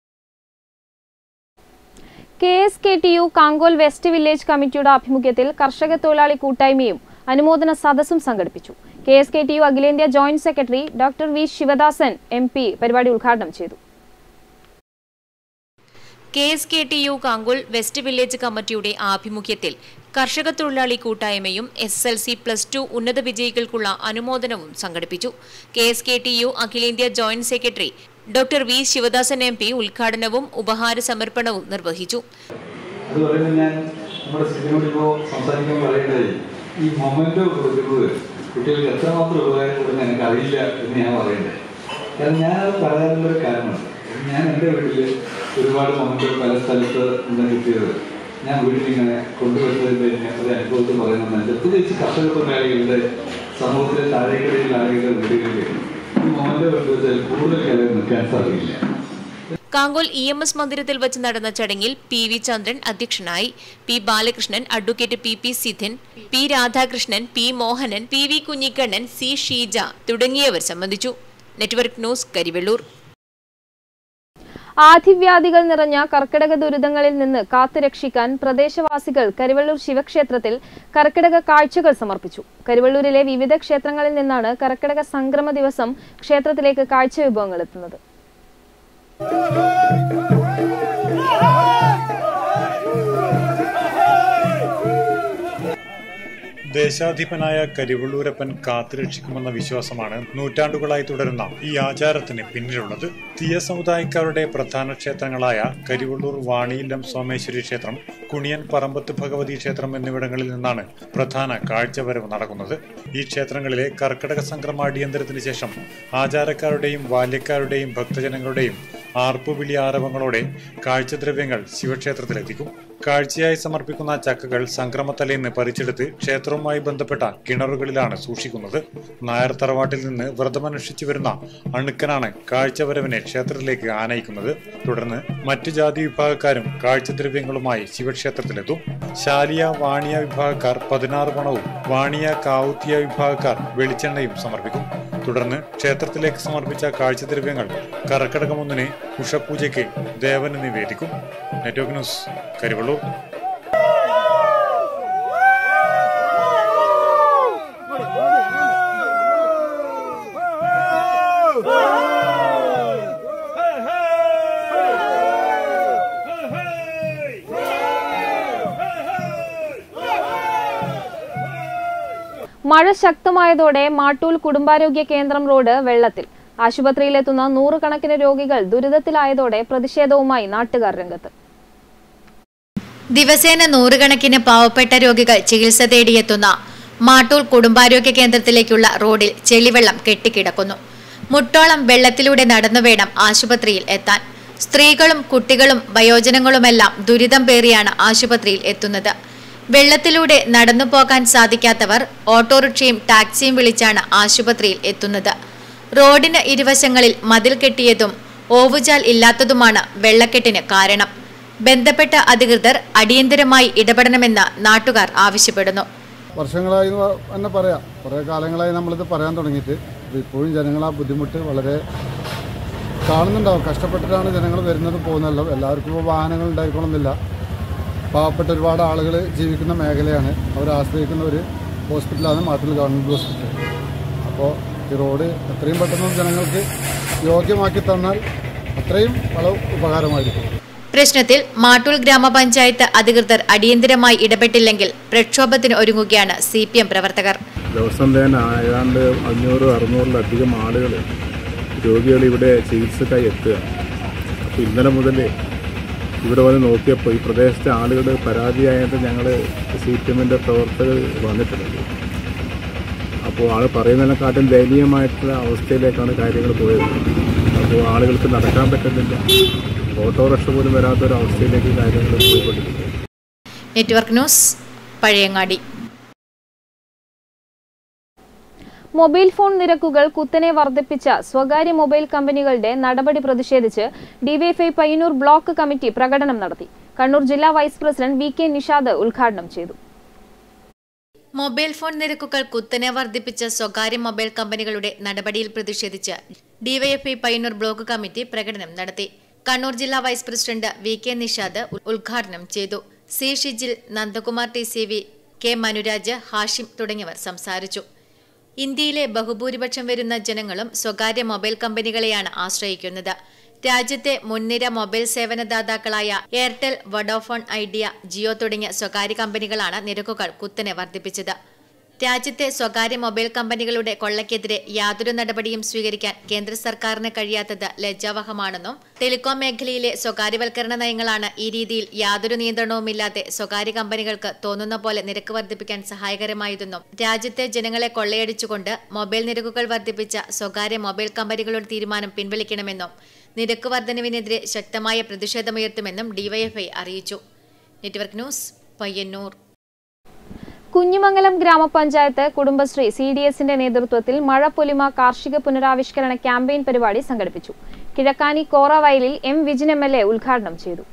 K S K T U Kankol west village കമ്മിറ്റിയുടെ ആഭിമുഖ്യത്തിൽ കർഷക തൊഴിലാളി കൂട്ടായ്മയും അനുമോദന സദസ്സും സംഘടിപ്പിച്ചു K S K T U അഖിലേന്ത്യാ joint secretary doctor V Sivadasan M P പരിപാടി ഉദ്ഘാടനം ചെയ്തു K S K T U Kankol west village കമ്മിറ്റിയുടെ ആഭിമുഖ്യത്തിൽ കർഷക തൊഴിലാളി കൂട്ടായ്മയും S L C plus two ഉന്നത വിജയികൾക്കുള്ള അനുമോദനവും സംഘടിപ്പിച്ചു K S K T U അഖിലേന്ത്യാ joint secretary doctor V Sivadasan M P ഉദ്ഘാടനവും ഉപഹാര സമർപ്പണവും നിർവഹിച്ചു അത് പറയുന്നത് ഞാൻ നമ്മുടെ സ്ഥിതിയോട് ഇപ്പോൾ സംസാരിക്കാൻ പറയേണ്ടത് ഈ മൊമെന്റോ കൊടുക്കുന്നത് കുട്ടികൾക്ക് എത്രമാത്രം ഉപകാരപ്പെടുന്ന എനിക്ക് അറിയില്ല എന്ന് ഞാൻ പറയേണ്ടത് കാരണം ഞാനത് പറയാനുള്ളൊരു കാരണമുണ്ട് ഞാൻ എൻ്റെ വീട്ടിൽ ഒരുപാട് മൊമെന്റോ പല സ്ഥലത്ത് നിന്ന് കിട്ടിയത് ഞാൻ വീട്ടിലിങ്ങനെ കൊണ്ടുവരുന്നതിൻ്റെ ഒരു അനുഭവത്തിൽ പറയുന്നത് പ്രത്യേകിച്ച് കർഷക തൊഴിലാളികളുടെ സമൂഹത്തിലെ താഴേക്കടയിലുള്ള ആളുകളുടെ വീടുകളിൽ ഈ മൊമെന്റോ കൊണ്ടുവച്ചാൽ കൂടുതൽ കാലം നിൽക്കാൻ സാധിക്കില്ല കാങ്കോൽ ഇ എം എസ് മന്ദിരത്തിൽ വെച്ച് നടന്ന ചടങ്ങിൽ പി വി ചന്ദ്രൻ അധ്യക്ഷനായി P Balakrishnan advocate P P Sithin P Radhakrishnan P Mohanan P V Kunhikannan C Sheeja തുടങ്ങിയവർ സംബന്ധിച്ചു നെറ്റ്വർക്ക് ന്യൂസ് കരിവെള്ളൂർ ആധിവ്യാധികൾ നിറഞ്ഞ കർക്കിടക ദുരിതങ്ങളിൽ നിന്ന് കാത്തുരക്ഷിക്കാൻ പ്രദേശവാസികൾ കരുവള്ളൂർ ശിവക്ഷേത്രത്തിൽ കർക്കിടക കാഴ്ചകൾ സമർപ്പിച്ചു കരുവള്ളൂരിലെ വിവിധ ക്ഷേത്രങ്ങളിൽ നിന്നാണ് കർക്കിടക സംക്രമ ദിവസം ക്ഷേത്രത്തിലേക്ക് കാഴ്ച വിഭവങ്ങൾ എത്തുന്നത് ദേശാധിപനായ കരിവള്ളൂരപ്പൻ കാത്തുരക്ഷിക്കുമെന്ന വിശ്വാസമാണ് നൂറ്റാണ്ടുകളായി തുടരുന്ന ഈ ആചാരത്തിന് പിന്നിലുള്ളത് തീയ സമുദായക്കാരുടെ പ്രധാന ക്ഷേത്രങ്ങളായ കരിവള്ളൂർ വാണിയില്ലം സോമേശ്വരി ക്ഷേത്രം കുണിയൻ പറമ്പത്ത് ഭഗവതി ക്ഷേത്രം എന്നിവിടങ്ങളിൽ നിന്നാണ് പ്രധാന കാഴ്ചവരവ് നടക്കുന്നത് ഈ ക്ഷേത്രങ്ങളിലെ കർക്കിടക സംക്രമ അടിയന്തരത്തിന് ശേഷം ആചാരക്കാരുടെയും ബാല്യക്കാരുടെയും ഭക്തജനങ്ങളുടെയും ആർപ്പുവിളി ആരവങ്ങളോടെ കാഴ്ചദ്രവ്യങ്ങൾ ശിവക്ഷേത്രത്തിലെത്തിക്കും കാഴ്ചയായി സമർപ്പിക്കുന്ന ചക്കകൾ സംക്രമത്തലേന്ന് പറിച്ചെടുത്ത് ക്ഷേത്രവുമായി ബന്ധപ്പെട്ട കിണറുകളിലാണ് സൂക്ഷിക്കുന്നത് നായർ തറവാട്ടിൽ നിന്ന് വ്രതമനുഷ്ഠിച്ചു വരുന്ന അണുക്കനാണ് കാഴ്ചവരവിനെ ക്ഷേത്രത്തിലേക്ക് ആനയിക്കുന്നത് തുടർന്ന് മറ്റു ജാതി വിഭാഗക്കാരും കാഴ്ചദ്രവ്യങ്ങളുമായി ശിവക്ഷേത്രത്തിലെത്തും ശാലിയ വാണിയ വിഭാഗക്കാർ പതിനാറ് പണവും വാണിയ കാവുത്തിയ വിഭാഗക്കാർ വെളിച്ചെണ്ണയും സമർപ്പിക്കും തുടർന്ന് ക്ഷേത്രത്തിലേക്ക് സമർപ്പിച്ച കാഴ്ചദ്രവ്യങ്ങൾ കർക്കിടകം ഒന്നിന് ഉഷപൂജയ്ക്ക് ദേവന് നിവേദിക്കും നെറ്റ്വർക്ക് ന്യൂസ് കരിവള്ളൂർ മഴ ശക്തമായതോടെ മാട്ടൂൽ കുടുംബാരോഗ്യ കേന്ദ്രം റോഡ് വെള്ളത്തിൽ ആശുപത്രിയിലെത്തുന്ന നൂറുകണക്കിന് രോഗികൾ ദുരിതത്തിലായതോടെ പ്രതിഷേധവുമായി നാട്ടുകാർ രംഗത്ത് ദിവസേന നൂറുകണക്കിന് പാവപ്പെട്ട രോഗികൾ ചികിത്സ തേടിയെത്തുന്ന മാട്ടൂർ കുടുംബാരോഗ്യ കേന്ദ്രത്തിലേക്കുള്ള റോഡിൽ ചെളിവെള്ളം കെട്ടിക്കിടക്കുന്നു മുട്ടോളം വെള്ളത്തിലൂടെ നടന്നു വേണം ആശുപത്രിയിൽ എത്താൻ സ്ത്രീകളും കുട്ടികളും വയോജനങ്ങളുമെല്ലാം ദുരിതം പേറിയാണ് ആശുപത്രിയിൽ എത്തുന്നത് വെള്ളത്തിലൂടെ നടന്നു പോകാൻ സാധിക്കാത്തവർ ഓട്ടോറിക്ഷയും ടാക്സിയും വിളിച്ചാണ് ആശുപത്രിയിൽ എത്തുന്നത് റോഡിന് ഇരുവശങ്ങളിൽ മതിൽ കെട്ടിയതും ഓവുചാൽ ഇല്ലാത്തതുമാണ് വെള്ളക്കെട്ടിന് കാരണം ബന്ധപ്പെട്ട അധികൃതർ അടിയന്തരമായി ഇടപെടണമെന്ന് നാട്ടുകാർ ആവശ്യപ്പെടുന്നു വർഷങ്ങളായി എന്ന് പ- തന്നെ പറയാം കുറേ കാലങ്ങളായി നമ്മളിത് പറയാൻ തുടങ്ങിയിട്ട് അപ്പോൾ ഇപ്പോഴും ജനങ്ങൾ ആ ബുദ്ധിമുട്ട് വളരെ കാണുന്നുണ്ടാവും കഷ്ടപ്പെട്ടിട്ടാണ് ജനങ്ങൾ വരുന്നതും പോകുന്നതല്ലോ എല്ലാവർക്കും ഇപ്പോൾ വാഹനങ്ങൾ ഉണ്ടായിക്കൊള്ളുന്നില്ല പാവപ്പെട്ട ഒരുപാട് ആളുകൾ ജീവിക്കുന്ന മേഖലയാണ് അവർ ആശ്രയിക്കുന്ന ഒരു ഹോസ്പിറ്റലാണ് മാട്ടിൽ ഗവൺമെൻറ് ഹോസ്പിറ്റൽ അപ്പോൾ ഈ റോഡ് എത്രയും പെട്ടെന്ന് ജനങ്ങൾക്ക് യോഗ്യമാക്കി തന്നാൽ അത്രയും വളരെ ഉപകാരമായിരിക്കും പ്രശ്നത്തിൽ മാട്ടൂൽ ഗ്രാമപഞ്ചായത്ത് അധികൃതർ അടിയന്തരമായി ഇടപെട്ടില്ലെങ്കിൽ പ്രക്ഷോഭത്തിന് ഒരുങ്ങുകയാണ് സി പ്രവർത്തകർ ദിവസം തന്നെ ഏതാണ്ട് അഞ്ഞൂറ് അറുന്നൂറിലധികം ആളുകൾ രോഗികൾ ഇവിടെ ചികിത്സക്കായി എത്തുക അപ്പോൾ ഇന്നലെ മുതൽ ഇവിടെ വന്ന് നോക്കിയപ്പോൾ ഈ പ്രദേശത്തെ ആളുകൾ പരാതിയായിട്ട് ഞങ്ങൾ സി പി എമ്മിൻ്റെ പ്രവർത്തകർ വന്നിട്ടുണ്ട് അപ്പോൾ ആൾ പറയുന്നതിനെക്കാട്ടും ദയനീയമായിട്ടുള്ള അവസ്ഥയിലേക്കാണ് കാര്യങ്ങൾ പോയത് അപ്പോൾ ആളുകൾക്ക് നടക്കാൻ പറ്റുന്നില്ല ഓട്ടോറിക്ഷ പോലും വരാത്തൊരു അവസ്ഥയിലേക്ക് കാര്യങ്ങൾ പോയിക്കൊണ്ടിരിക്കുന്നു network news Pazhayangadi mobile phone നിരക്കുകൾ കുത്തനെ വർദ്ധിപ്പിച്ച സ്വകാര്യ മൊബൈൽ കമ്പനികളുടെ നടപടി പ്രതിഷേധിച്ച് ഡിവൈഎഫ്ഐ പയ്യന്നൂർ ബ്ലോക്ക് കമ്മിറ്റി പ്രകടനം നടത്തി കണ്ണൂർ ജില്ലാ vice president V K Nishad ഉദ്ഘാടനം ചെയ്തു മൊബൈൽ ഫോൺ നിരക്കുകൾ കുത്തനെ വർദ്ധിപ്പിച്ച സ്വകാര്യ മൊബൈൽ കമ്പനികളുടെ നടപടിയിൽ പ്രതിഷേധിച്ച് ഡിവൈഎഫ്ഐ പയ്യന്നൂർ ബ്ലോക്ക് കമ്മിറ്റി പ്രകടനം നടത്തി കണ്ണൂർ ജില്ലാ vice president V K Nishad ഉ- ഉദ്ഘാടനം ചെയ്തു C Shijil Nandakumar T C V K Manuraj Hashim തുടങ്ങിയവർ സംസാരിച്ചു ഇന്ത്യയിലെ ബഹുഭൂരിപക്ഷം വരുന്ന ജനങ്ങളും സ്വകാര്യ മൊബൈൽ കമ്പനികളെയാണ് ആശ്രയിക്കുന്നത് രാജ്യത്തെ മുൻനിര മൊബൈൽ സേവനദാതാക്കളായ എയർടെൽ വഡോഫോൺ ഐഡിയ ജിയോ തുടങ്ങിയ സ്വകാര്യ കമ്പനികളാണ് നിരക്കുകൾ കുത്തനെ വർദ്ധിപ്പിച്ചത് രാജ്യത്തെ സ്വകാര്യ മൊബൈൽ കമ്പനികളുടെ കൊള്ളയ്ക്കെതിരെ യാതൊരു നടപടിയും സ്വീകരിക്കാൻ കേന്ദ്ര സർക്കാരിന് കഴിയാത്തത് ലജ്ജാവഹമാണെന്നും ടെലികോം മേഖലയിലെ സ്വകാര്യവൽക്കരണ നയങ്ങളാണ് ഈ രീതിയിൽ യാതൊരു നിയന്ത്രണവുമില്ലാതെ സ്വകാര്യ കമ്പനികൾക്ക് തോന്നുന്ന പോലെ നിരക്ക് വർദ്ധിപ്പിക്കാൻ സഹായകരമായതെന്നും രാജ്യത്തെ ജനങ്ങളെ കൊള്ളയടിച്ചുകൊണ്ട് മൊബൈൽ നിരക്കുകൾ വർദ്ധിപ്പിച്ച സ്വകാര്യ മൊബൈൽ കമ്പനികളുടെ തീരുമാനം പിൻവലിക്കണമെന്നും നിരക്ക് വർധനവിനെതിരെ ശക്തമായ പ്രതിഷേധമുയർത്തുമെന്നും ഡിവൈഎഫ്ഐ അറിയിച്ചു network news Payyanur Kunhimangalam grama panchayat Kudumbashree C D എസിന്റെ നേതൃത്വത്തിൽ മഴപ്പൊലിമ കാർഷിക പുനരാവിഷ്കരണ ക്യാമ്പയിൻ പരിപാടി സംഘടിപ്പിച്ചു കിഴക്കാനി കോറവയലിൽ M Vijin M L A ഉദ്ഘാടനം ചെയ്തു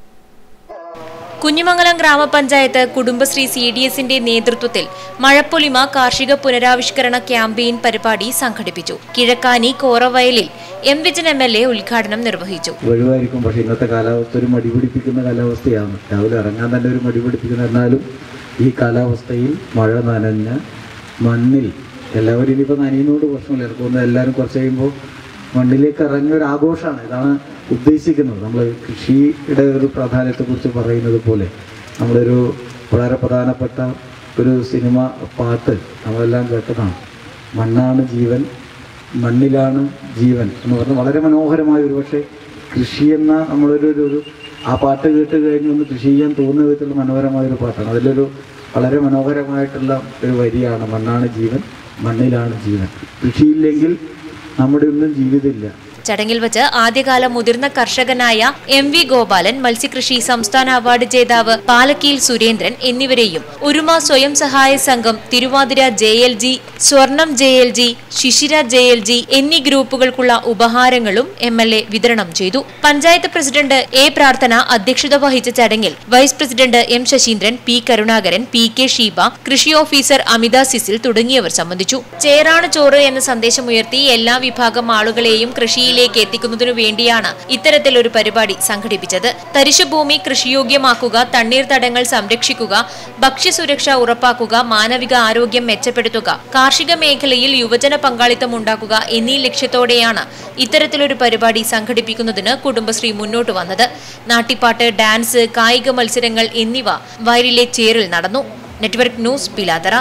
കുഞ്ഞിമംഗലം ഗ്രാമപഞ്ചായത്ത് കുടുംബശ്രീ സി ഡി എസിന്റെ നേതൃത്വത്തിൽ മഴപ്പൊലിമ കാർഷിക പുനരാവിഷ്കരണ ക്യാമ്പയിൻ പരിപാടി സംഘടിപ്പിച്ചു കിഴക്കാനി കോറവയലിൽ M Vijin M L A ഉദ്ഘാടനം നിർവഹിച്ചു ഒഴിവായിരിക്കും പക്ഷേ ഇന്നത്തെ കാലാവസ്ഥ ഒരു മടി പിടിപ്പിക്കുന്ന കാലാവസ്ഥയാണ് രാവിലെ ഇറങ്ങാൻ തന്നെ ഒരു മടി പിടിപ്പിക്കുന്ന എന്നാലും ഈ കാലാവസ്ഥയിൽ മഴ നനഞ്ഞ മണ്ണിൽ എല്ലാവരും ഇനിയിപ്പോൾ നനയുന്നോട് പ്രശ്നമില്ല ഇറക്കുമ്പോൾ എല്ലാവരും കുറച്ച് കഴിയുമ്പോൾ മണ്ണിലേക്ക് ഇറങ്ങിയ ഒരു ആഘോഷമാണ് ഇതാണ് ഉദ്ദേശിക്കുന്നത് നമ്മൾ കൃഷിയുടെ ഒരു പ്രാധാന്യത്തെക്കുറിച്ച് പറയുന്നത് പോലെ നമ്മളൊരു വളരെ പ്രധാനപ്പെട്ട ഒരു സിനിമ പാട്ട് നമ്മളെല്ലാം കേട്ടതാണ് മണ്ണാണ് ജീവൻ മണ്ണിലാണ് ജീവൻ എന്ന് പറഞ്ഞാൽ വളരെ മനോഹരമായ ഒരു പക്ഷേ കൃഷി എന്ന നമ്മളൊരു ഒരു ഒരു ആ പാട്ട് കേട്ട് കഴിഞ്ഞ് ഒന്ന് കൃഷി ചെയ്യാൻ തോന്നുന്ന വിധത്തിലുള്ള മനോഹരമായ ഒരു പാട്ടാണ് അതിലൊരു വളരെ മനോഹരമായിട്ടുള്ള ഒരു വരിയാണ് മണ്ണാണ് ജീവൻ മണ്ണിലാണ് ജീവൻ കൃഷിയില്ലെങ്കിൽ നമ്മുടെ ഒന്നും ജീവിതമില്ല ചടങ്ങിൽ വെച്ച് ആദ്യകാല മുതിർന്ന കർഷകനായ എം വി ഗോപാലൻ മത്സ്യകൃഷി സംസ്ഥാന അവാർഡ് ജേതാവ് പാലക്കീൽ സുരേന്ദ്രൻ എന്നിവരെയും ഒരുമ സ്വയം സഹായ സംഘം Thiruvathira J L G Swarnam J L G Sisira J L G എന്നീ ഗ്രൂപ്പുകൾക്കുള്ള ഉപഹാരങ്ങളും എം എൽ എ വിതരണം ചെയ്തു പഞ്ചായത്ത് പ്രസിഡന്റ് എ പ്രാർത്ഥന അധ്യക്ഷത വഹിച്ച ചടങ്ങിൽ vice president M Sasindran P Karunakaran P K Sheeba കൃഷി ഓഫീസർ അമിത സിസിൽ തുടങ്ങിയവർ സംബന്ധിച്ചു ചേറാണ് ചോറ് എന്ന സന്ദേശമുയർത്തി എല്ലാ വിഭാഗം ആളുകളെയും കൃഷിയിലേക്ക് എത്തിക്കുന്നതിനു വേണ്ടിയാണ് ഇത്തരത്തിലൊരു പരിപാടി സംഘടിപ്പിച്ചത് തരിശുഭൂമി കൃഷിയോഗ്യമാക്കുക തണ്ണീർത്തടങ്ങൾ സംരക്ഷിക്കുക ഭക്ഷ്യസുരക്ഷ ഉറപ്പാക്കുക മാനവിക ആരോഗ്യം മെച്ചപ്പെടുത്തുക കാർഷിക മേഖലയിൽ യുവജന പങ്കാളിത്തം ഉണ്ടാക്കുക എന്നീ ലക്ഷ്യത്തോടെയാണ് ഇത്തരത്തിലൊരു പരിപാടി സംഘടിപ്പിക്കുന്നതിന് കുടുംബശ്രീ മുന്നോട്ട് വന്നത് നാട്ടിപ്പാട്ട് ഡാൻസ് കായിക മത്സരങ്ങൾ എന്നിവ വയലിലെ ചേറിൽ നടന്നു നെറ്റ്വർക്ക് ന്യൂസ് പിലാതറ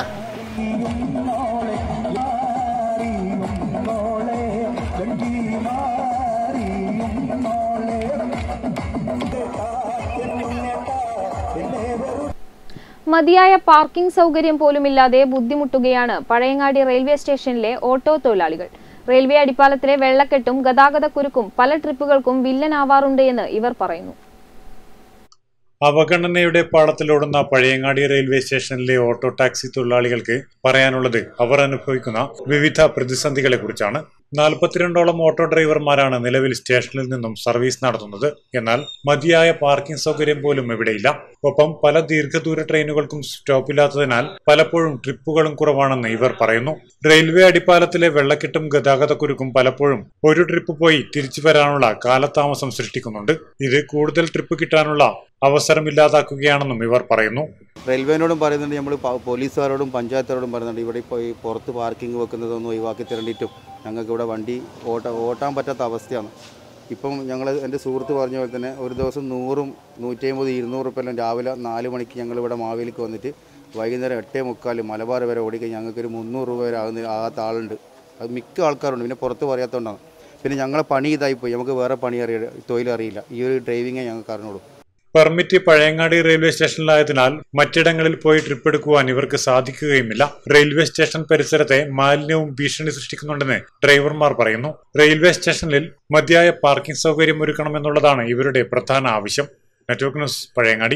മതിയായ പാർക്കിംഗ് സൗകര്യം പോലുമില്ലാതെ ബുദ്ധിമുട്ടുകയാണ് പഴയങ്ങാടി റെയിൽവേ സ്റ്റേഷനിലെ ഓട്ടോ തൊഴിലാളികൾ റെയിൽവേ അടിപ്പാലത്തിലെ വെള്ളക്കെട്ടും ഗതാഗതക്കുരുക്കും പല ട്രിപ്പുകൾക്കും വില്ലനാവാറുണ്ട് എന്ന് ഇവർ പറയുന്നു അവഗണനയുടെ പാടത്തിലോടുന്ന പഴയങ്ങാടി റെയിൽവേ സ്റ്റേഷനിലെ ഓട്ടോ ടാക്സി തൊഴിലാളികൾക്ക് പറയാനുള്ളത് അവർ അനുഭവിക്കുന്ന വിവിധ പ്രതിസന്ധികളെ കുറിച്ചാണ് നാൽപ്പത്തിരണ്ടോളം ഓട്ടോ ഡ്രൈവർമാരാണ് നിലവിൽ സ്റ്റേഷനിൽ നിന്നും സർവീസ് നടത്തുന്നത് എന്നാൽ മതിയായ പാർക്കിംഗ് സൗകര്യം പോലും ഇവിടെയില്ല ഒപ്പം പല ദീർഘദൂര ട്രെയിനുകൾക്കും സ്റ്റോപ്പില്ലാത്തതിനാൽ പലപ്പോഴും ട്രിപ്പുകളും കുറവാണെന്ന് ഇവർ പറയുന്നു റെയിൽവേ അടിപ്പാലത്തിലെ വെള്ളക്കെട്ടും ഗതാഗതക്കുരുക്കും പലപ്പോഴും ഒരു ട്രിപ്പ് പോയി തിരിച്ചു വരാനുള്ള കാലതാമസം സൃഷ്ടിക്കുന്നുണ്ട് ഇത് കൂടുതൽ ട്രിപ്പ് കിട്ടാനുള്ള അവസരമില്ലാതാക്കുകയാണെന്നും ഇവർ പറയുന്നു റെയിൽവേനോടും പറയുന്നുണ്ട് നമ്മൾ പോലീസുകാരോടും പഞ്ചായത്തുകാരോടും പറയുന്നുണ്ട് ഇവിടെ ഇപ്പോൾ ഈ പുറത്ത് പാർക്കിംഗ് വെക്കുന്നതൊന്നും ഒഴിവാക്കി തരേണ്ടിയിട്ടും ഞങ്ങൾക്ക് ഇവിടെ വണ്ടി ഓട്ട ഓട്ടാൻ പറ്റാത്ത അവസ്ഥയാണ് ഇപ്പം ഞങ്ങൾ എൻ്റെ സുഹൃത്ത് പറഞ്ഞ പോലെ തന്നെ ഒരു ദിവസം നൂറും നൂറ്റി അമ്പത് ഇരുന്നൂറ് റുപ്യെല്ലാം രാവിലെ നാല് മണിക്ക് ഞങ്ങൾ ഇവിടെ മാവേലിക്ക് വന്നിട്ട് വൈകുന്നേരം എട്ടേ മുക്കാൽ മലബാർ വരെ ഓടിക്കഴിഞ്ഞാൽ ഞങ്ങൾക്കൊരു മുന്നൂറ് രൂപ വരെ ആകുന്ന ആകാത്ത ആളുണ്ട് അത് മിക്ക ആൾക്കാരുണ്ട് പിന്നെ പുറത്ത് പറയാത്തതുകൊണ്ടാണ് പിന്നെ ഞങ്ങളെ പണി ഇതായിപ്പോയി നമുക്ക് വേറെ പണി അറിയ തൊഴിലറിയില്ല ഈ ഒരു ഡ്രൈവിങ്ങേ ഞങ്ങൾക്ക് അറിഞ്ഞോളൂ പെർമിറ്റ് പഴയങ്ങാടി റെയിൽവേ സ്റ്റേഷനിലായതിനാൽ മറ്റിടങ്ങളിൽ പോയി ട്രിപ്പ് എടുക്കുവാൻ ഇവർക്ക് സാധിക്കുകയുമില്ല റെയിൽവേ സ്റ്റേഷൻ പരിസരത്തെ മാലിന്യവും ഭീഷണി സൃഷ്ടിക്കുന്നുണ്ടെന്ന് ഡ്രൈവർമാർ പറയുന്നു റെയിൽവേ സ്റ്റേഷനിൽ മതിയായ പാർക്കിംഗ് സൗകര്യം ഒരുക്കണമെന്നുള്ളതാണ് ഇവരുടെ പ്രധാന ആവശ്യം നെറ്റ്വർക്ക് ന്യൂസ് പഴയങ്ങാടി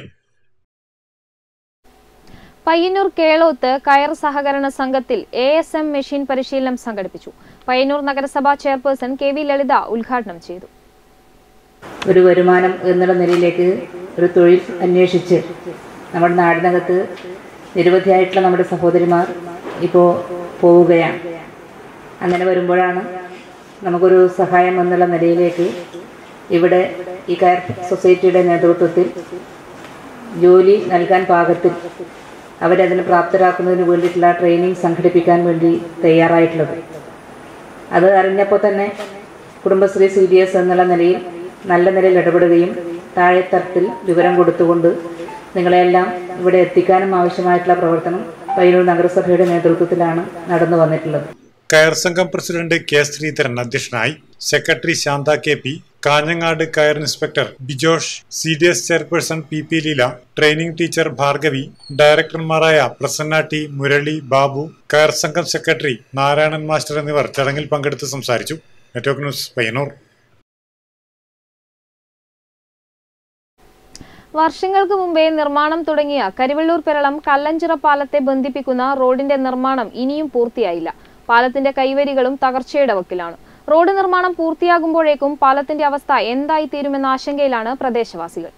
പയ്യന്നൂർ കേളോത്ത് കയർ സഹകരണ സംഘത്തിൽ എ എസ് എം മെഷീൻ പരിശീലനം സംഘടിപ്പിച്ചു പയ്യന്നൂർ നഗരസഭാ ചെയർപേഴ്സൺ കെ വി ലളിത ഉദ്ഘാടനം ചെയ്തു ഒരു വരുമാനം എന്നുള്ള നിലയിലേക്ക് ഒരു തൊഴിൽ അന്വേഷിച്ച് നമ്മുടെ നാടിനകത്ത് നിരവധിയായിട്ടുള്ള നമ്മുടെ സഹോദരിമാർ ഇപ്പോൾ പോവുകയാണ് അങ്ങനെ വരുമ്പോഴാണ് നമുക്കൊരു സഹായം എന്നുള്ള നിലയിലേക്ക് ഇവിടെ ഈ കയർ സൊസൈറ്റിയുടെ നേതൃത്വത്തിൽ ജോലി നൽകാൻ പാകത്തിൽ അവരതിന് പ്രാപ്തരാക്കുന്നതിന് വേണ്ടിയിട്ടുള്ള ട്രെയിനിങ് സംഘടിപ്പിക്കാൻ വേണ്ടി തയ്യാറായിട്ടുള്ളത് അത് അറിഞ്ഞപ്പോൾ തന്നെ കുടുംബശ്രീ സി ഡി എസ് എന്നുള്ള നിലയിൽ നല്ല നിലയിൽ ഇടപെടുകയും താഴെത്തട്ടിൽ വിവരം കൊടുത്തുകൊണ്ട് നിങ്ങളെല്ലാം ഇവിടെ എത്തിക്കാനും ആവശ്യമായിട്ടുള്ള പ്രവർത്തനം പയ്യന്നൂർ നഗരസഭയുടെ നേതൃത്വത്തിലാണ് നടന്നു വന്നിട്ടുള്ളത് കയർ സംഘം പ്രസിഡന്റ് കെ ശ്രീധരൻ അധ്യക്ഷനായി secretary Santha K P Kanhangad കയർ inspector Bijosh C D S chairperson P P Leela training teacher Bhargavi ഡയറക്ടർമാരായ പ്രസന്ന ടി മുരളി ബാബു കയർ സംഘം സെക്രട്ടറി നാരായണൻ മാസ്റ്റർ എന്നിവർ ചടങ്ങിൽ പങ്കെടുത്ത് സംസാരിച്ചു നെറ്റ്വർക്ക് ന്യൂസ് പയ്യന്നൂർ വർഷങ്ങൾക്ക് മുമ്പേ നിർമ്മാണം തുടങ്ങിയ കരിവള്ളൂർ പെരളം കല്ലഞ്ചിറ പാലത്തെ ബന്ധിപ്പിക്കുന്ന റോഡിന്റെ നിർമ്മാണം ഇനിയും പൂർത്തിയായില്ല പാലത്തിന്റെ കൈവരികളും തകർച്ചയുടെ വക്കിലാണ് റോഡ് നിർമ്മാണം പൂർത്തിയാകുമ്പോഴേക്കും പാലത്തിന്റെ അവസ്ഥ എന്തായി തീരുമെന്ന ആശങ്കയിലാണ് പ്രദേശവാസികൾ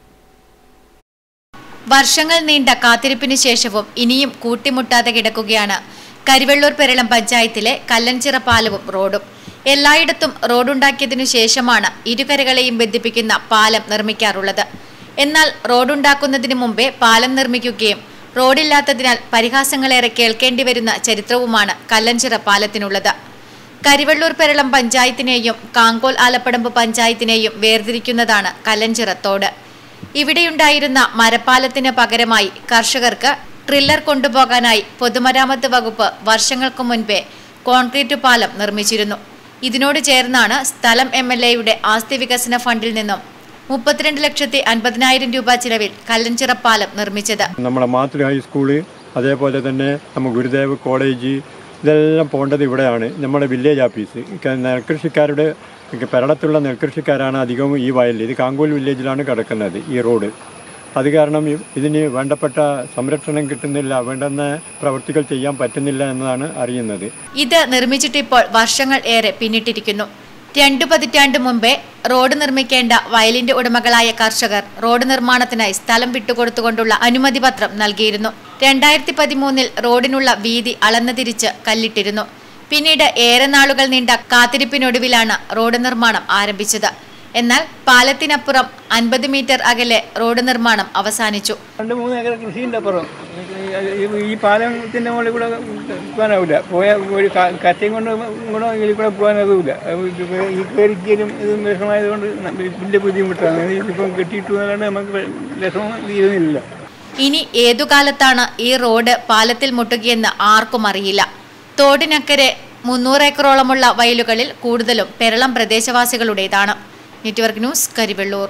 വർഷങ്ങൾ നീണ്ട കാത്തിരിപ്പിന് ശേഷവും ഇനിയും കൂട്ടിമുട്ടാതെ കിടക്കുകയാണ് കരിവെള്ളൂർ പെരളം പഞ്ചായത്തിലെ കല്ലഞ്ചിറ പാലവും റോഡും എല്ലായിടത്തും റോഡുണ്ടാക്കിയതിനു ശേഷമാണ് ഇരുകരകളെയും ബന്ധിപ്പിക്കുന്ന പാലം നിർമ്മിക്കാറുള്ളത് എന്നാൽ റോഡുണ്ടാക്കുന്നതിന് മുമ്പേ പാലം നിർമ്മിക്കുകയും റോഡില്ലാത്തതിനാൽ പരിഹാസങ്ങളേറെ കേൾക്കേണ്ടി വരുന്ന ചരിത്രവുമാണ് കല്ലഞ്ചിറ പാലത്തിനുള്ളത് കരിവള്ളൂർ പെരളം പഞ്ചായത്തിനെയും കാങ്കോൽ ആലപ്പടമ്പ് പഞ്ചായത്തിനെയും വേർതിരിക്കുന്നതാണ് കല്ലഞ്ചിറ തോട് ഇവിടെയുണ്ടായിരുന്ന മരപ്പാലത്തിന് പകരമായി കർഷകർക്ക് ട്രില്ലർ കൊണ്ടുപോകാനായി പൊതുമരാമത്ത് വകുപ്പ് വർഷങ്ങൾക്ക് മുൻപേ കോൺക്രീറ്റ് പാലം നിർമ്മിച്ചിരുന്നു ഇതിനോട് ചേർന്നാണ് സ്ഥലം എം എൽ എയുടെ ആസ്തി വികസന ഫണ്ടിൽ നിന്നും മുപ്പത്തിരണ്ട് ലക്ഷത്തി അൻപതിനായിരം രൂപ ചിലവിൽ കല്ലഞ്ചിറ പാലം നിർമ്മിച്ചത് നമ്മുടെ മാതൃ ഹൈസ്കൂള് അതേപോലെ തന്നെ നമ്മൾ ഗുരുദേവ് കോളേജ് ഇതെല്ലാം പോകേണ്ടത് ഇവിടെയാണ് നമ്മുടെ വില്ലേജ് ഓഫീസ് ക- നെൽകൃഷിക്കാരുടെ പെരളത്തുള്ള നെൽകൃഷിക്കാരാണ് അധികവും ഈ വയലിൽ ഇത് കാങ്കോൽ വില്ലേജിലാണ് കിടക്കുന്നത് ഈ റോഡ് അത് കാരണം ഇ- ഇതിന് വേണ്ടപ്പെട്ട സംരക്ഷണം കിട്ടുന്നില്ല വേണ്ടുന്ന പ്രവൃത്തികൾ ചെയ്യാൻ പറ്റുന്നില്ല എന്നതാണ് അറിയുന്നത് ഇത് നിർമ്മിച്ചിട്ടിപ്പോൾ വർഷങ്ങൾ ഏറെ പിന്നിട്ടിരിക്കുന്നു രണ്ടു പതിറ്റാണ്ട് മുമ്പേ റോഡ് നിർമ്മിക്കേണ്ട വയലിന്റെ ഉടമകളായ കർഷകർ റോഡ് നിർമ്മാണത്തിനായി സ്ഥലം വിട്ടുകൊടുത്തുകൊണ്ടുള്ള അനുമതി പത്രം നൽകിയിരുന്നു രണ്ടായിരത്തി പതിമൂന്നിൽ റോഡിനുള്ള വീതി അളന്നു തിരിച്ച് കല്ലിട്ടിരുന്നു പിന്നീട് ഏറെ നാളുകൾ നീണ്ട കാത്തിരിപ്പിനൊടുവിലാണ് റോഡ് നിർമ്മാണം ആരംഭിച്ചത് എന്നാൽ പാലത്തിനപ്പുറം അൻപത് മീറ്റർ അകലെ റോഡ് നിർമ്മാണം അവസാനിച്ചു രണ്ട് മൂന്ന് ഏക്കർ കൃഷിയുണ്ട് അപ്പുറം ഈ- ഈ പാലത്തിന്റെ മുകളിൽ കൂടെ പോകാനാവില്ല പോയ ഒരു ക- കറ്റയും കൊണ്ട് കൂടെ ഇതിൽ കൂടെ പോകാനാവില്ല ഈ കയറിക്കലും ഇത് വിഷമായതുകൊണ്ട് വലിയ ബുദ്ധിമുട്ടാണ് ഇതിപ്പം കെട്ടിയിട്ടു എന്നല്ലാണ്ട് നമുക്ക് വിഷമം തീരുന്നില്ല ഇനി ഏതു കാലത്താണ് ഈ റോഡ് പാലത്തിൽ മുട്ടുകയെന്ന് ആർക്കും അറിയില്ല തോടിനക്കരെ മുന്നൂറ് ഏക്കറോളമുള്ള വയലുകളിൽ കൂടുതലും പെരളം പ്രദേശവാസികളുടേതാണ് network news Karivellur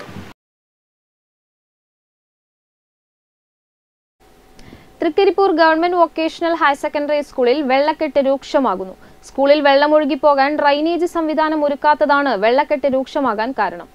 Thrikaripur government vocational higher secondary സ്കൂളിൽ വെള്ളക്കെട്ട് രൂക്ഷമാകുന്നു സ്കൂളിൽ വെള്ളമൊഴുകിപ്പോകാൻ ഡ്രൈനേജ് സംവിധാനം ഒരുക്കാത്തതാണ് വെള്ളക്കെട്ട് രൂക്ഷമാകാൻ കാരണം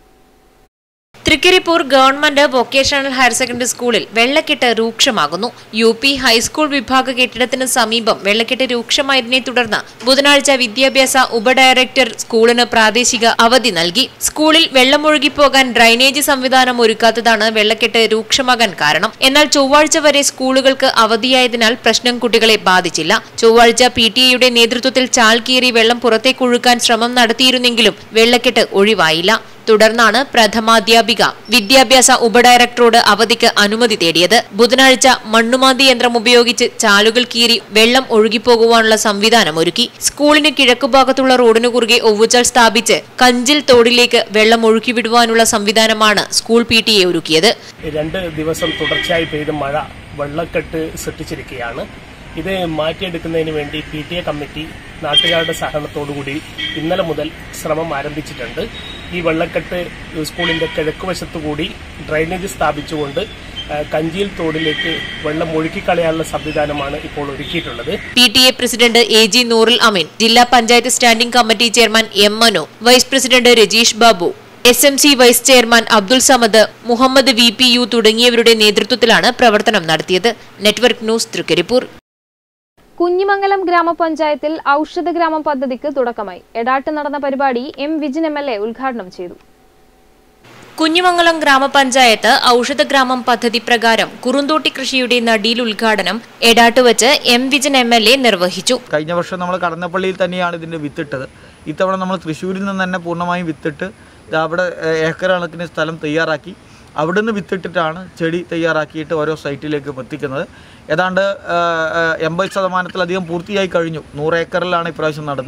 Thrikaripur government vocational higher secondary സ്കൂളിൽ വെള്ളക്കെട്ട് രൂക്ഷമാകുന്നു യു പി ഹൈസ്കൂൾ വിഭാഗ കെട്ടിടത്തിന് സമീപം വെള്ളക്കെട്ട് രൂക്ഷമായതിനെ തുടർന്ന് ബുധനാഴ്ച വിദ്യാഭ്യാസ ഉപഡയറക്ടർ സ്കൂളിന് പ്രാദേശിക അവധി നൽകി സ്കൂളിൽ വെള്ളമൊഴുകിപ്പോകാൻ ഡ്രൈനേജ് സംവിധാനം ഒരുക്കാത്തതാണ് വെള്ളക്കെട്ട് രൂക്ഷമാകാൻ കാരണം എന്നാൽ ചൊവ്വാഴ്ച വരെ സ്കൂളുകൾക്ക് അവധിയായതിനാൽ പ്രശ്നം കുട്ടികളെ ബാധിച്ചില്ല ചൊവ്വാഴ്ച പി ടി എയുടെ നേതൃത്വത്തിൽ ചാൽ കീറി വെള്ളം പുറത്തേക്കൊഴുക്കാൻ ശ്രമം നടത്തിയിരുന്നെങ്കിലും വെള്ളക്കെട്ട് ഒഴിവായില്ല തുടർന്നാണ് പ്രഥമാധ്യാപിക വിദ്യാഭ്യാസ ഉപഡയറക്ടറോട് അവധിക്ക് അനുമതി തേടിയത് ബുധനാഴ്ച മണ്ണുമാന്തി യന്ത്രം ഉപയോഗിച്ച് ചാലുകൾ കീറി വെള്ളം ഒഴുകിപ്പോകുവാനുള്ള സംവിധാനം ഒരുക്കി സ്കൂളിന് കിഴക്കുഭാഗത്തുള്ള റോഡിനു കുറുകെ ഒവുചാൽ സ്ഥാപിച്ച് കഞ്ചിൽ തോടിലേക്ക് വെള്ളം ഒഴുക്കിവിടുവാനുള്ള സംവിധാനമാണ് സ്കൂൾ പി ടി എ ഒരുക്കിയത് രണ്ട് ദിവസം തുടർച്ചയായി പെയ്ത മഴ വെള്ളക്കെട്ട് സൃഷ്ടിച്ചിരിക്കുകയാണ് ഇത് മാറ്റിയെടുക്കുന്നതിന് വേണ്ടി പി ടി എ കമ്മിറ്റി നാട്ടുകാരുടെ സഹകരണത്തോടുകൂടി ഇന്നലെ മുതൽ ശ്രമം ആരംഭിച്ചിട്ടുണ്ട് ഈ വെള്ളക്കെട്ട് സ്കൂളിന്റെ കിഴക്കുവശത്തുകൂടി ഡ്രൈനേജ് സ്ഥാപിച്ചുകൊണ്ട് ആ, കഞ്ചിയിൽ തോടിലേക്ക് വെള്ളം ഒഴുക്കിക്കളയാനുള്ള സംവിധാനമാണ് ഇപ്പോൾ ഒരുക്കിയിട്ടുള്ളത് P T A president A G Noorul Ameen ജില്ലാ panchayat standing committee chairman M Manu vice president Rajeesh Babu S M C vice chairman Abdul Samad Muhammad V P U തുടങ്ങിയവരുടെ നേതൃത്വത്തിലാണ് പ്രവർത്തനം നടത്തിയത് നെറ്റ്വർക്ക് ന്യൂസ് തൃക്കരിപ്പൂർ കുഞ്ഞിമംഗലം ഗ്രാമപഞ്ചായത്തിൽ ഔഷധ ഗ്രാമം പദ്ധതിക്ക് തുടക്കമായി എടാട്ട് നടന്ന പരിപാടി M Vijin M L A ഉദ്ഘാടനം ചെയ്തു കുഞ്ഞിമംഗലം ഗ്രാമപഞ്ചായത്ത് ഔഷധഗ്രാമം പദ്ധതി പ്രകാരം കുറുന്തോട്ടി കൃഷിയുടെ നടീൽ ഉദ്ഘാടനം എടാട്ട് വച്ച് M Vijin M L A നിർവഹിച്ചു കഴിഞ്ഞ വർഷം നമ്മൾ കടന്നപ്പള്ളിയിൽ തന്നെയാണ് ഇതിൻ്റെ വിത്തിട്ടത് ഇത്തവണ നമ്മൾ തൃശ്ശൂരിൽ നിന്ന് തന്നെ പൂർണ്ണമായും വിത്തിട്ട് ദാ അവിടെ ഏഹ്, ഏക്കർ കണക്കിന് സ്ഥലം തയ്യാറാക്കി അവിടുന്ന് വിത്തിട്ടിട്ടാണ് ചെടി തയ്യാറാക്കിയിട്ട് ഓരോ സൈറ്റിലേക്ക് എത്തിക്കുന്നത് ഏതാണ്ട് ഏഹ്, ഏഹ്, എൺപത് ശതമാനത്തിലധികം പൂർത്തിയായി കഴിഞ്ഞു നൂറ് ഏക്കറിലാണ് ഇപ്രാവശ്യം നടന്നത്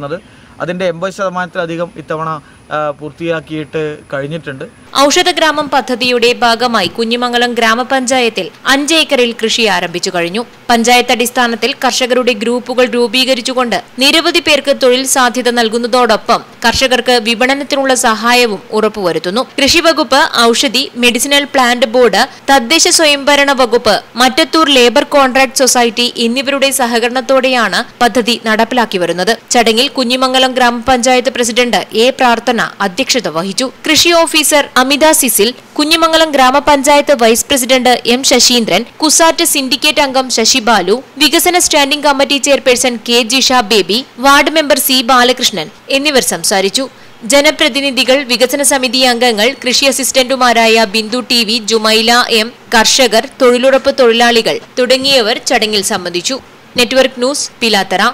അതിൻ്റെ എൺപത് ശതമാനത്തിലധികം ഇത്തവണ ആ, പൂർത്തിയാക്കിയിട്ട് കഴിഞ്ഞിട്ടുണ്ട് ഔഷധഗ്രാമം പദ്ധതിയുടെ ഭാഗമായി കുഞ്ഞിമംഗലം ഗ്രാമപഞ്ചായത്തിൽ അഞ്ച് ഏക്കറിൽ കൃഷി ആരംഭിച്ചു കഴിഞ്ഞു പഞ്ചായത്ത് അടിസ്ഥാനത്തിൽ കർഷകരുടെ ഗ്രൂപ്പുകൾ രൂപീകരിച്ചുകൊണ്ട് നിരവധി പേർക്ക് തൊഴിൽ സാധ്യത നൽകുന്നതോടൊപ്പം കർഷകർക്ക് വിപണനത്തിനുള്ള സഹായവും ഉറപ്പുവരുത്തുന്നു കൃഷി വകുപ്പ് ഔഷധി മെഡിസിനൽ പ്ലാന്റ് ബോർഡ് തദ്ദേശ സ്വയംഭരണ വകുപ്പ് മറ്റത്തൂർ ലേബർ കോൺട്രാക്ട് സൊസൈറ്റി എന്നിവരുടെ സഹകരണത്തോടെയാണ് പദ്ധതി നടപ്പിലാക്കി വരുന്നത് ചടങ്ങിൽ കുഞ്ഞിമംഗലം ഗ്രാമപഞ്ചായത്ത് പ്രസിഡന്റ് എ പ്രാർത്ഥന അധ്യക്ഷത വഹിച്ചു കൃഷി ഓഫീസർ അമിത Cecil Kunhimangalam grama panchayat vice president M Sasindran CUSAT syndicate അംഗം ശശി ബാലു വികസന standing committee chairperson K Jisha Baby ward member C Balakrishnan എന്നിവർ സംസാരിച്ചു ജനപ്രതിനിധികൾ വികസന സമിതി അംഗങ്ങൾ കൃഷി അസിസ്റ്റന്റുമാരായ Bindu T V Jumaila M കർഷകർ തൊഴിലുറപ്പ് തൊഴിലാളികൾ തുടങ്ങിയവർ ചടങ്ങിൽ സംബന്ധിച്ചു network news Pilathara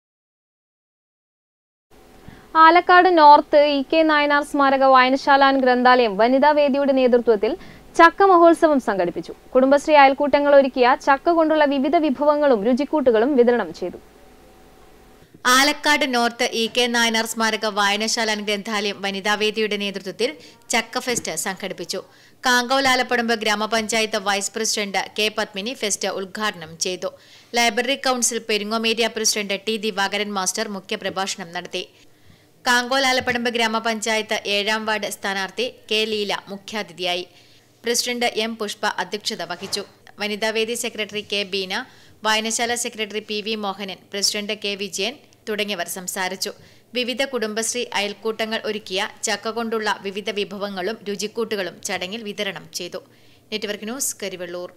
Alakkad north E K Nayanar സ്മാരക വായനശാല ആൻഡ് ഗ്രന്ഥാലയം വനിതാ വേദിയുടെ നേതൃത്വത്തിൽ ചക്ക മഹോത്സവം സംഘടിപ്പിച്ചു കുടുംബശ്രീ അയൽക്കൂട്ടങ്ങൾ ഒരുക്കിയ ചക്ക കൊണ്ടുള്ള വിവിധ വിഭവങ്ങളും രുചിക്കൂട്ടുകളും വിതരണം ചെയ്തു Alakkad north E K Nayanar സ്മാരക വായനശാല ഗ്രന്ഥാലയം വനിതാവേദിയുടെ നേതൃത്വത്തിൽ ചക്ക ഫെസ്റ്റ് സംഘടിപ്പിച്ചു Kankol Alapadamba grama panchayat vice president K Padmini fest ഉദ്ഘാടനം ചെയ്തു ലൈബ്രറി കൌൺസിൽ പെരിങ്ങോമേരിയ പ്രസിഡന്റ് ടി ദിവാകരൻ മാസ്റ്റർ മുഖ്യപ്രഭാഷണം നടത്തി കാങ്കോൽ ആലപ്പടമ്പ് ഗ്രാമപഞ്ചായത്ത് ഏഴാം വാർഡ് സ്ഥാനാർത്ഥി കെ ലീല മുഖ്യാതിഥിയായി പ്രസിഡന്റ് എം പുഷ്പ അധ്യക്ഷത വഹിച്ചു വനിതാവേദി സെക്രട്ടറി കെ ബീന വായനശാല secretary P V Mohanan president K Vijayan തുടങ്ങിയവർ സംസാരിച്ചു വിവിധ കുടുംബശ്രീ അയൽക്കൂട്ടങ്ങൾ ഒരുക്കിയ ചക്ക കൊണ്ടുള്ള വിവിധ വിഭവങ്ങളും രുചിക്കൂട്ടുകളും ചടങ്ങിൽ വിതരണം ചെയ്തു നെറ്റ്വർക്ക് ന്യൂസ് കരിവെള്ളൂർ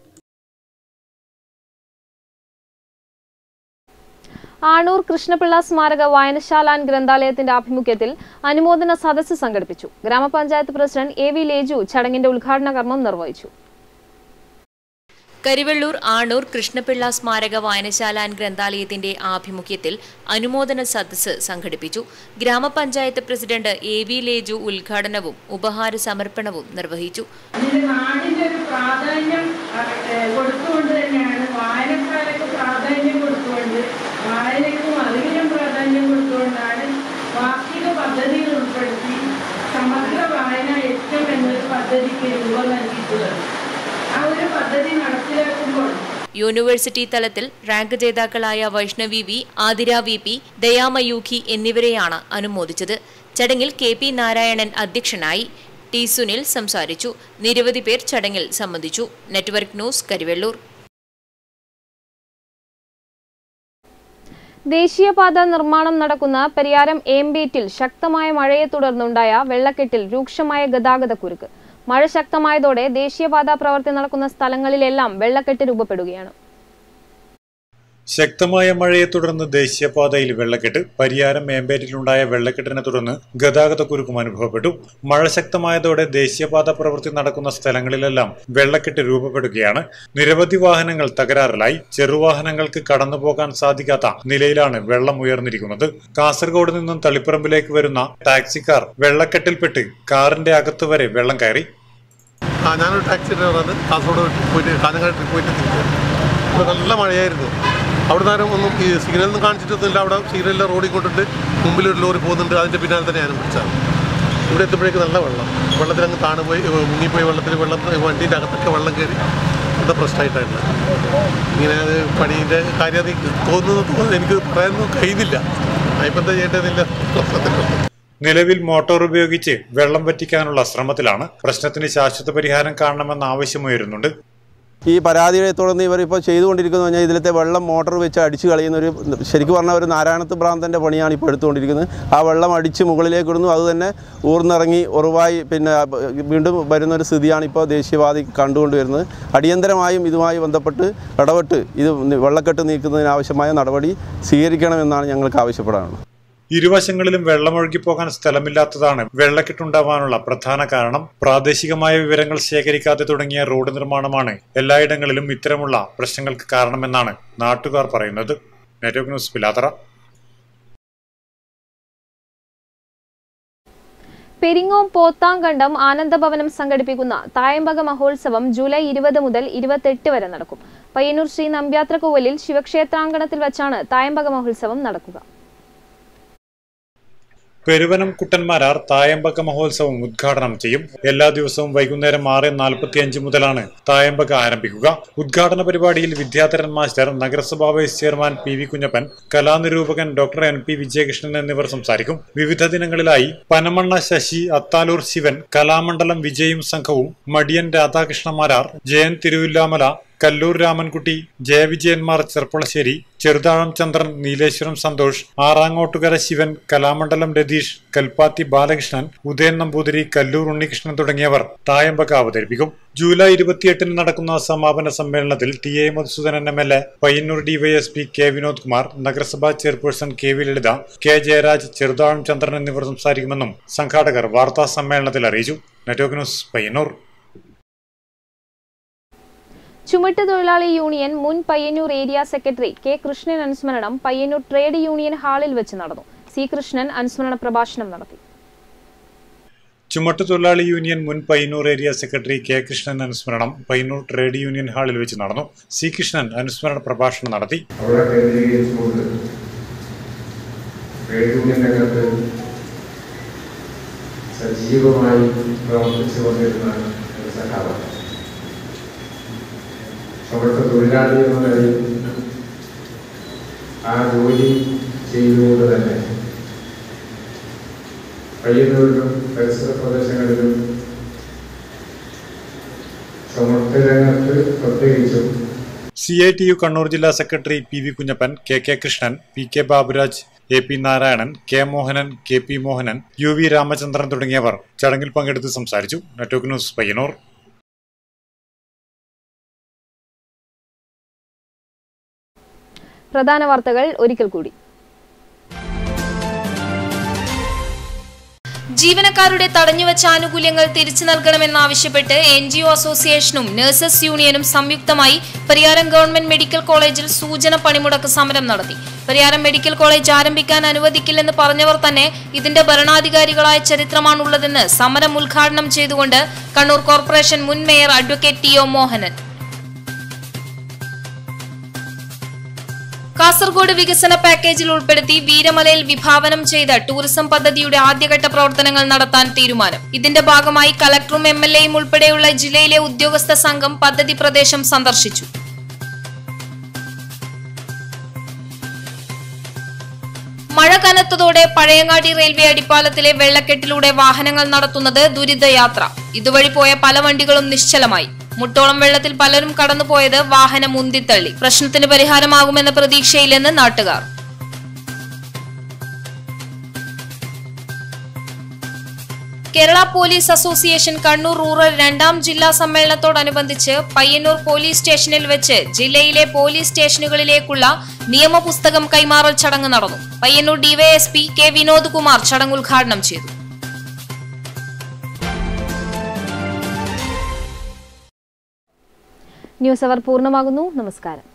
ആണൂർ കൃഷ്ണപിള്ള സ്മാരക വായനശാല ആൻഡ് ഗ്രന്ഥാലയത്തിന്റെ ആഭിമുഖ്യത്തിൽ അനുമോദന സദസ്സ് സംഘടിപ്പിച്ചു ഗ്രാമപഞ്ചായത്ത് പ്രസിഡന്റ് എ വി ലേജു ചടങ്ങിന്റെ ഉദ്ഘാടന കർമ്മം നിർവഹിച്ചു കരിവെള്ളൂർ ആണൂർ കൃഷ്ണപിള്ള സ്മാരക വായനശാല ആൻഡ് ഗ്രന്ഥാലയത്തിന്റെ ആഭിമുഖ്യത്തിൽ അനുമോദന സദസ്സ് സംഘടിപ്പിച്ചു ഗ്രാമപഞ്ചായത്ത് പ്രസിഡന്റ് എ വി ലേജു ഉദ്ഘാടനവും ഉപഹാര സമർപ്പണവും നിർവഹിച്ചു ഇതിന്റെ നാടിന്റെ ഒരു പ്രാധാന്യം ഏഹ്, കൊടുത്തുകൊണ്ട് തന്നെയാണ് വായനക്കാർക്ക് പ്രാധാന്യം കൊടുത്തുകൊണ്ട് വായനയ്ക്കും അറിവിനും പ്രാധാന്യം കൊടുത്തുകൊണ്ടാണ് വാർഷിക പദ്ധതികൾ ഉൾപ്പെടുത്തി സമഗ്ര വായന യജ്ഞം എന്നൊരു പദ്ധതിക്ക് രൂപം നൽകിയിട്ടുള്ളത് ആ ഒരു പദ്ധതി നടപ്പിലാക്കുമ്പോൾ യൂണിവേഴ്സിറ്റി തലത്തിൽ റാങ്ക് ജേതാക്കളായ Vaishnavi V Athira V P Dayamayukhi എന്നിവരെയാണ് അനുമോദിച്ചത് ചടങ്ങിൽ കെ പി നാരായണൻ അധ്യക്ഷനായി ടി സുനിൽ സംസാരിച്ചു നിരവധി പേർ ചടങ്ങിൽ സംബന്ധിച്ചു നെറ്റ്വർക്ക് ന്യൂസ് കരിവെള്ളൂർ ദേശീയപാത നിർമ്മാണം നടക്കുന്ന പരിയാരം ഏമ്പേറ്റിൽ ശക്തമായ മഴയെ തുടർന്നുണ്ടായ വെള്ളക്കെട്ടിൽ രൂക്ഷമായ ഗതാഗതക്കുരുക്ക് മഴ ശക്തമായതോടെ ദേശീയപാത പ്രവൃത്തി നടക്കുന്ന സ്ഥലങ്ങളിലെല്ലാം വെള്ളക്കെട്ട് രൂപപ്പെടുകയാണ് ശക്തമായ മഴയെ തുടർന്ന് ദേശീയപാതയിൽ വെള്ളക്കെട്ട് പരിയാരം മേമ്പേറ്റിലുണ്ടായ വെള്ളക്കെട്ടിനെ തുടർന്ന് ഗതാഗതക്കുരുക്കും അനുഭവപ്പെട്ടു മഴ ശക്തമായതോടെ ദേശീയപാത പ്രവൃത്തി നടക്കുന്ന സ്ഥലങ്ങളിലെല്ലാം വെള്ളക്കെട്ട് രൂപപ്പെടുകയാണ് നിരവധി വാഹനങ്ങൾ തകരാറിലായി ചെറുവാഹനങ്ങൾക്ക് കടന്നുപോകാൻ സാധിക്കാത്ത നിലയിലാണ് വെള്ളം ഉയർന്നിരിക്കുന്നത് കാസർഗോഡ് നിന്നും തളിപ്പറമ്പിലേക്ക് വരുന്ന ടാക്സിക്കാർ വെള്ളക്കെട്ടിൽപ്പെട്ട് കാറിന്റെ അകത്ത് വരെ വെള്ളം കയറി ആ ഞാനൊരു ടാക്സി ഡ്രൈവറാണ് കാസർഗോഡ് പോയിട്ട് കാഞ്ഞങ്ങാട് ട്രിപ്പ് പോയിട്ട് തിരിച്ചു ഇവിടെ നല്ല മഴയായിരുന്നു അവിടെ നേരം ഒന്നും ഈ സിഗ്നലൊന്നും കാണിച്ചിട്ടൊന്നുമില്ല അവിടെ സിഗ്നലിലെ റോഡിൽ കൊണ്ടിട്ട് മുമ്പിൽ ഒരു ലോറി പോകുന്നുണ്ട് അതിൻ്റെ പിന്നാലെ തന്നെ ഞാനും പിടിച്ചത് ഇവിടെ എത്തുമ്പോഴേക്ക് നല്ല വെള്ളം വെള്ളത്തിൽ അങ്ങ് താണു പോയി ഏ, മുങ്ങിപ്പോയി വെള്ളത്തിൽ വെള്ളം വണ്ടീൻ്റെ അകത്തൊക്കെ വെള്ളം കയറി അത് പ്രശ്നമായിട്ടാണ് ഇങ്ങനെ അത് പണീൻ്റെ കാര്യം അത് തോന്നുന്നു തോന്നുന്നു എനിക്ക് പറയാനൊന്നും കഴിയുന്നില്ല ഇപ്പം എന്താ ചെയ്യേണ്ടതില്ല പ്രശ്നത്തിലുണ്ട് നിലവിൽ മോട്ടോർ ഉപയോഗിച്ച് വെള്ളം വറ്റിക്കാനുള്ള ശ്രമത്തിലാണ് പ്രശ്നത്തിന് ശാശ്വത പരിഹാരം കാണണമെന്ന ആവശ്യമുയരുന്നുണ്ട് ഈ പരാതിയെ തുടർന്ന് ഇവരിപ്പോൾ ചെയ്തുകൊണ്ടിരിക്കുന്നത് പറഞ്ഞാൽ ഇതിലത്തെ വെള്ളം മോട്ടോർ വെച്ച് അടിച്ചു കളയുന്ന ഒരു ശരിക്കും പറഞ്ഞാൽ ഒരു നാരായണത്ത് ഭ്രാന്തൻ്റെ പണിയാണ് ഇപ്പോൾ എടുത്തുകൊണ്ടിരിക്കുന്നത് ആ വെള്ളം അടിച്ച് മുകളിലേക്ക് ഇടുന്നു അത് തന്നെ ഊർന്നിറങ്ങി ഉറവായി പിന്നെ വീണ്ടും വരുന്ന ഒരു സ്ഥിതിയാണ് ഇപ്പോൾ ദേശീയവാദി കണ്ടുകൊണ്ടുവരുന്നത് അടിയന്തരമായും ഇതുമായി ബന്ധപ്പെട്ട് ഇടപെട്ട് ഇത് വെള്ളക്കെട്ട് നീക്കുന്നതിന് ആവശ്യമായ നടപടി സ്വീകരിക്കണമെന്നാണ് ഞങ്ങൾക്ക് ആവശ്യപ്പെടാനുള്ളത് ഇരുവശങ്ങളിലും വെള്ളമൊഴുകി പോകാൻ സ്ഥലമില്ലാത്തതാണ് വെള്ളക്കെട്ടുണ്ടാവാനുള്ള പ്രധാന കാരണം പ്രാദേശികമായ വിവരങ്ങൾ ശേഖരിക്കാതെ തുടങ്ങിയ റോഡ് നിർമ്മാണമാണ് എല്ലായിടങ്ങളിലും ഇത്തരമുള്ള പ്രശ്നങ്ങൾക്ക് കാരണമെന്നാണ് നാട്ടുകാർ പറയുന്നത് നെറ്റ്വർക്ക് ന്യൂസ് പിലാത്തറ പെരിങ്ങോം പോത്താങ്കണ്ടം ആനന്ദഭവനം സംഘടിപ്പിക്കുന്ന തായമ്പക മഹോത്സവം ജൂലൈ ഇരുപത് മുതൽ ഇരുപത്തെട്ട് വരെ നടക്കും പയ്യന്നൂർ ശ്രീ നമ്പ്യാത്രക്കോവലിൽ ശിവക്ഷേത്രാങ്കണത്തിൽ വച്ചാണ് തായമ്പക മഹോത്സവം നടക്കുക പെരുവനം കുട്ടന്മാരാർ തായമ്പക മഹോത്സവം ഉദ്ഘാടനം ചെയ്യും എല്ലാ ദിവസവും വൈകുന്നേരം ആറ് നാൽപ്പത്തി അഞ്ച് മുതലാണ് തായമ്പക ആരംഭിക്കുക ഉദ്ഘാടന പരിപാടിയിൽ വിദ്യാധരൻ മാസ്റ്റർ നഗരസഭാ vice chairman P V Kunhappan കലാനിരൂപകൻ ഡോക്ടർ എൻ പി വിജയകൃഷ്ണൻ എന്നിവർ സംസാരിക്കും വിവിധ ദിനങ്ങളിലായി പനമണ്ണ ശശി അത്താലൂർ ശിവൻ കലാമണ്ഡലം വിജയും സംഘവും മടിയൻ രാധാകൃഷ്ണമാരാർ ജയൻ തിരുവില്ലാമല കല്ലൂർ രാമൻകുട്ടി ജയവിജയന്മാർ ചെർപ്പുളശ്ശേരി ചെറുതാഴം ചന്ദ്രൻ നീലേശ്വരം സന്തോഷ് ആറാങ്ങോട്ടുകര ശിവൻ കലാമണ്ഡലം രതീഷ് കൽപ്പാത്തി ബാലകൃഷ്ണൻ ഉദയൻ നമ്പൂതിരി കല്ലൂർ ഉണ്ണികൃഷ്ണൻ തുടങ്ങിയവർ തായമ്പക അവതരിപ്പിക്കും ജൂലൈ ഇരുപത്തിയെട്ടിന് നടക്കുന്ന സമാപന സമ്മേളനത്തിൽ T A Madhusoodanan M L A Payyanur DYSP K Vinod Kumar നഗരസഭാ chairperson K V Lalitha K Jayaraj Cheruthazham Chandran എന്നിവർ സംസാരിക്കുമെന്നും സംഘാടകർ വാർത്താ സമ്മേളനത്തിൽ അറിയിച്ചു നെറ്റ്വർക്ക് ന്യൂസ് പയ്യന്നൂർ ചുമട്ട് തൊഴിലാളി യൂണിയൻ മുൻ Payyanur area secretary K Krishnan അനുസ്മരണം പയ്യന്നൂർ ട്രേഡ് യൂണിയൻ ഹാളിൽ വെച്ച് നടന്നു സി കൃഷ്ണൻ അനുസ്മരണ പ്രഭാഷണം നടത്തി ചുമട്ടുതൊഴിലാളി യൂണിയൻ മുൻ Payyanur area secretary K Krishnan അനുസ്മരണം പയ്യന്നൂർ ട്രേഡ് യൂണിയൻ ഹാളിൽ വെച്ച് നടന്നു സി കൃഷ്ണൻ അനുസ്മരണ പ്രഭാഷണം നടത്തി അവിടെ കേന്ദ്രീകരിച്ചുകൊണ്ട് ട്രേഡ് യൂണിയൻ രംഗത്ത് സജീവമായി പ്രവർത്തിച്ചു കൊണ്ടിരുന്ന ഒരു സഖാവാണ് അവിടുത്തെ തൊഴിലാളി എന്ന നിലയിൽ ആ ജോലി ചെയ്തുകൊണ്ട് തന്നെ പയ്യന്നൂരിലും പരിസര പ്രദേശങ്ങളിലും സമർത്ഥ രംഗത്ത് പ്രത്യേകിച്ചും C I T U Kannur ജില്ലാ secretary P V Kunhappan K K Krishnan P K Baburaj A P Narayanan K Mohanan K P Mohanan U V Ramachandran തുടങ്ങിയവർ ചടങ്ങിൽ പങ്കെടുത്ത് സംസാരിച്ചു നെറ്റ്വർക്ക് ന്യൂസ് പയ്യന്നൂർ പ്രധാന വാർത്തകൾ ഒരിക്കൽ കൂടി ജീവനക്കാരുടെ തടഞ്ഞുവച്ച ആനുകൂല്യങ്ങൾ തിരിച്ചു നൽകണമെന്നാവശ്യപ്പെട്ട് എൻ ജി ഒ അസോസിയേഷനും നഴ്സസ് യൂണിയനും സംയുക്തമായി പരിയാരം ഗവൺമെന്റ് മെഡിക്കൽ കോളേജിൽ സൂചന പണിമുടക്ക് സമരം നടത്തി പരിയാരം മെഡിക്കൽ കോളേജ് ആരംഭിക്കാൻ അനുവദിക്കില്ലെന്ന് പറഞ്ഞവർ തന്നെ ഇതിന്റെ ഭരണാധികാരികളായ ചരിത്രമാണുള്ളതെന്ന് സമരം ഉദ്ഘാടനം ചെയ്തുകൊണ്ട് കണ്ണൂർ കോർപ്പറേഷൻ മുൻ mayor advocate T O Mohanan Kasaragod വികസന പാക്കേജിൽ ഉൾപ്പെടുത്തി വീരമലയിൽ വിഭാവനം ചെയ്ത ടൂറിസം പദ്ധതിയുടെ ആദ്യഘട്ട പ്രവർത്തനങ്ങൾ നടത്താൻ തീരുമാനം ഇതിന്റെ ഭാഗമായി കലക്ടറും എം എൽ എയും ഉൾപ്പെടെയുള്ള ജില്ലയിലെ ഉദ്യോഗസ്ഥ സംഘം പദ്ധതി പ്രദേശം സന്ദർശിച്ചു മഴ കനത്തതോടെ പഴയങ്ങാടി റെയിൽവേ അടിപ്പാലത്തിലെ വെള്ളക്കെട്ടിലൂടെ വാഹനങ്ങൾ നടത്തുന്നത് ദുരിതയാത്ര ഇതുവഴി പോയ പല വണ്ടികളും നിശ്ചലമായി മുട്ടോളം വെള്ളത്തിൽ പലരും കടന്നുപോയത് വാഹനം ഉന്തിത്തള്ളി പ്രശ്നത്തിന് പരിഹാരമാകുമെന്ന പ്രതീക്ഷയില്ലെന്ന് നാട്ടുകാർ Kerala police association Kannur rural രണ്ടാം ജില്ലാ സമ്മേളനത്തോടനുബന്ധിച്ച് പയ്യന്നൂർ പോലീസ് സ്റ്റേഷനിൽ വെച്ച് ജില്ലയിലെ പോലീസ് സ്റ്റേഷനുകളിലേക്കുള്ള നിയമപുസ്തകം കൈമാറൽ ചടങ്ങ് നടന്നു പയ്യന്നൂർ ഡിവൈഎസ്പി കെ വിനോദ് കുമാർ ചടങ്ങ് ഉദ്ഘാടനം ചെയ്തു ന്യൂസ് അവർ പൂർണ്ണമാകുന്നു നമസ്കാരം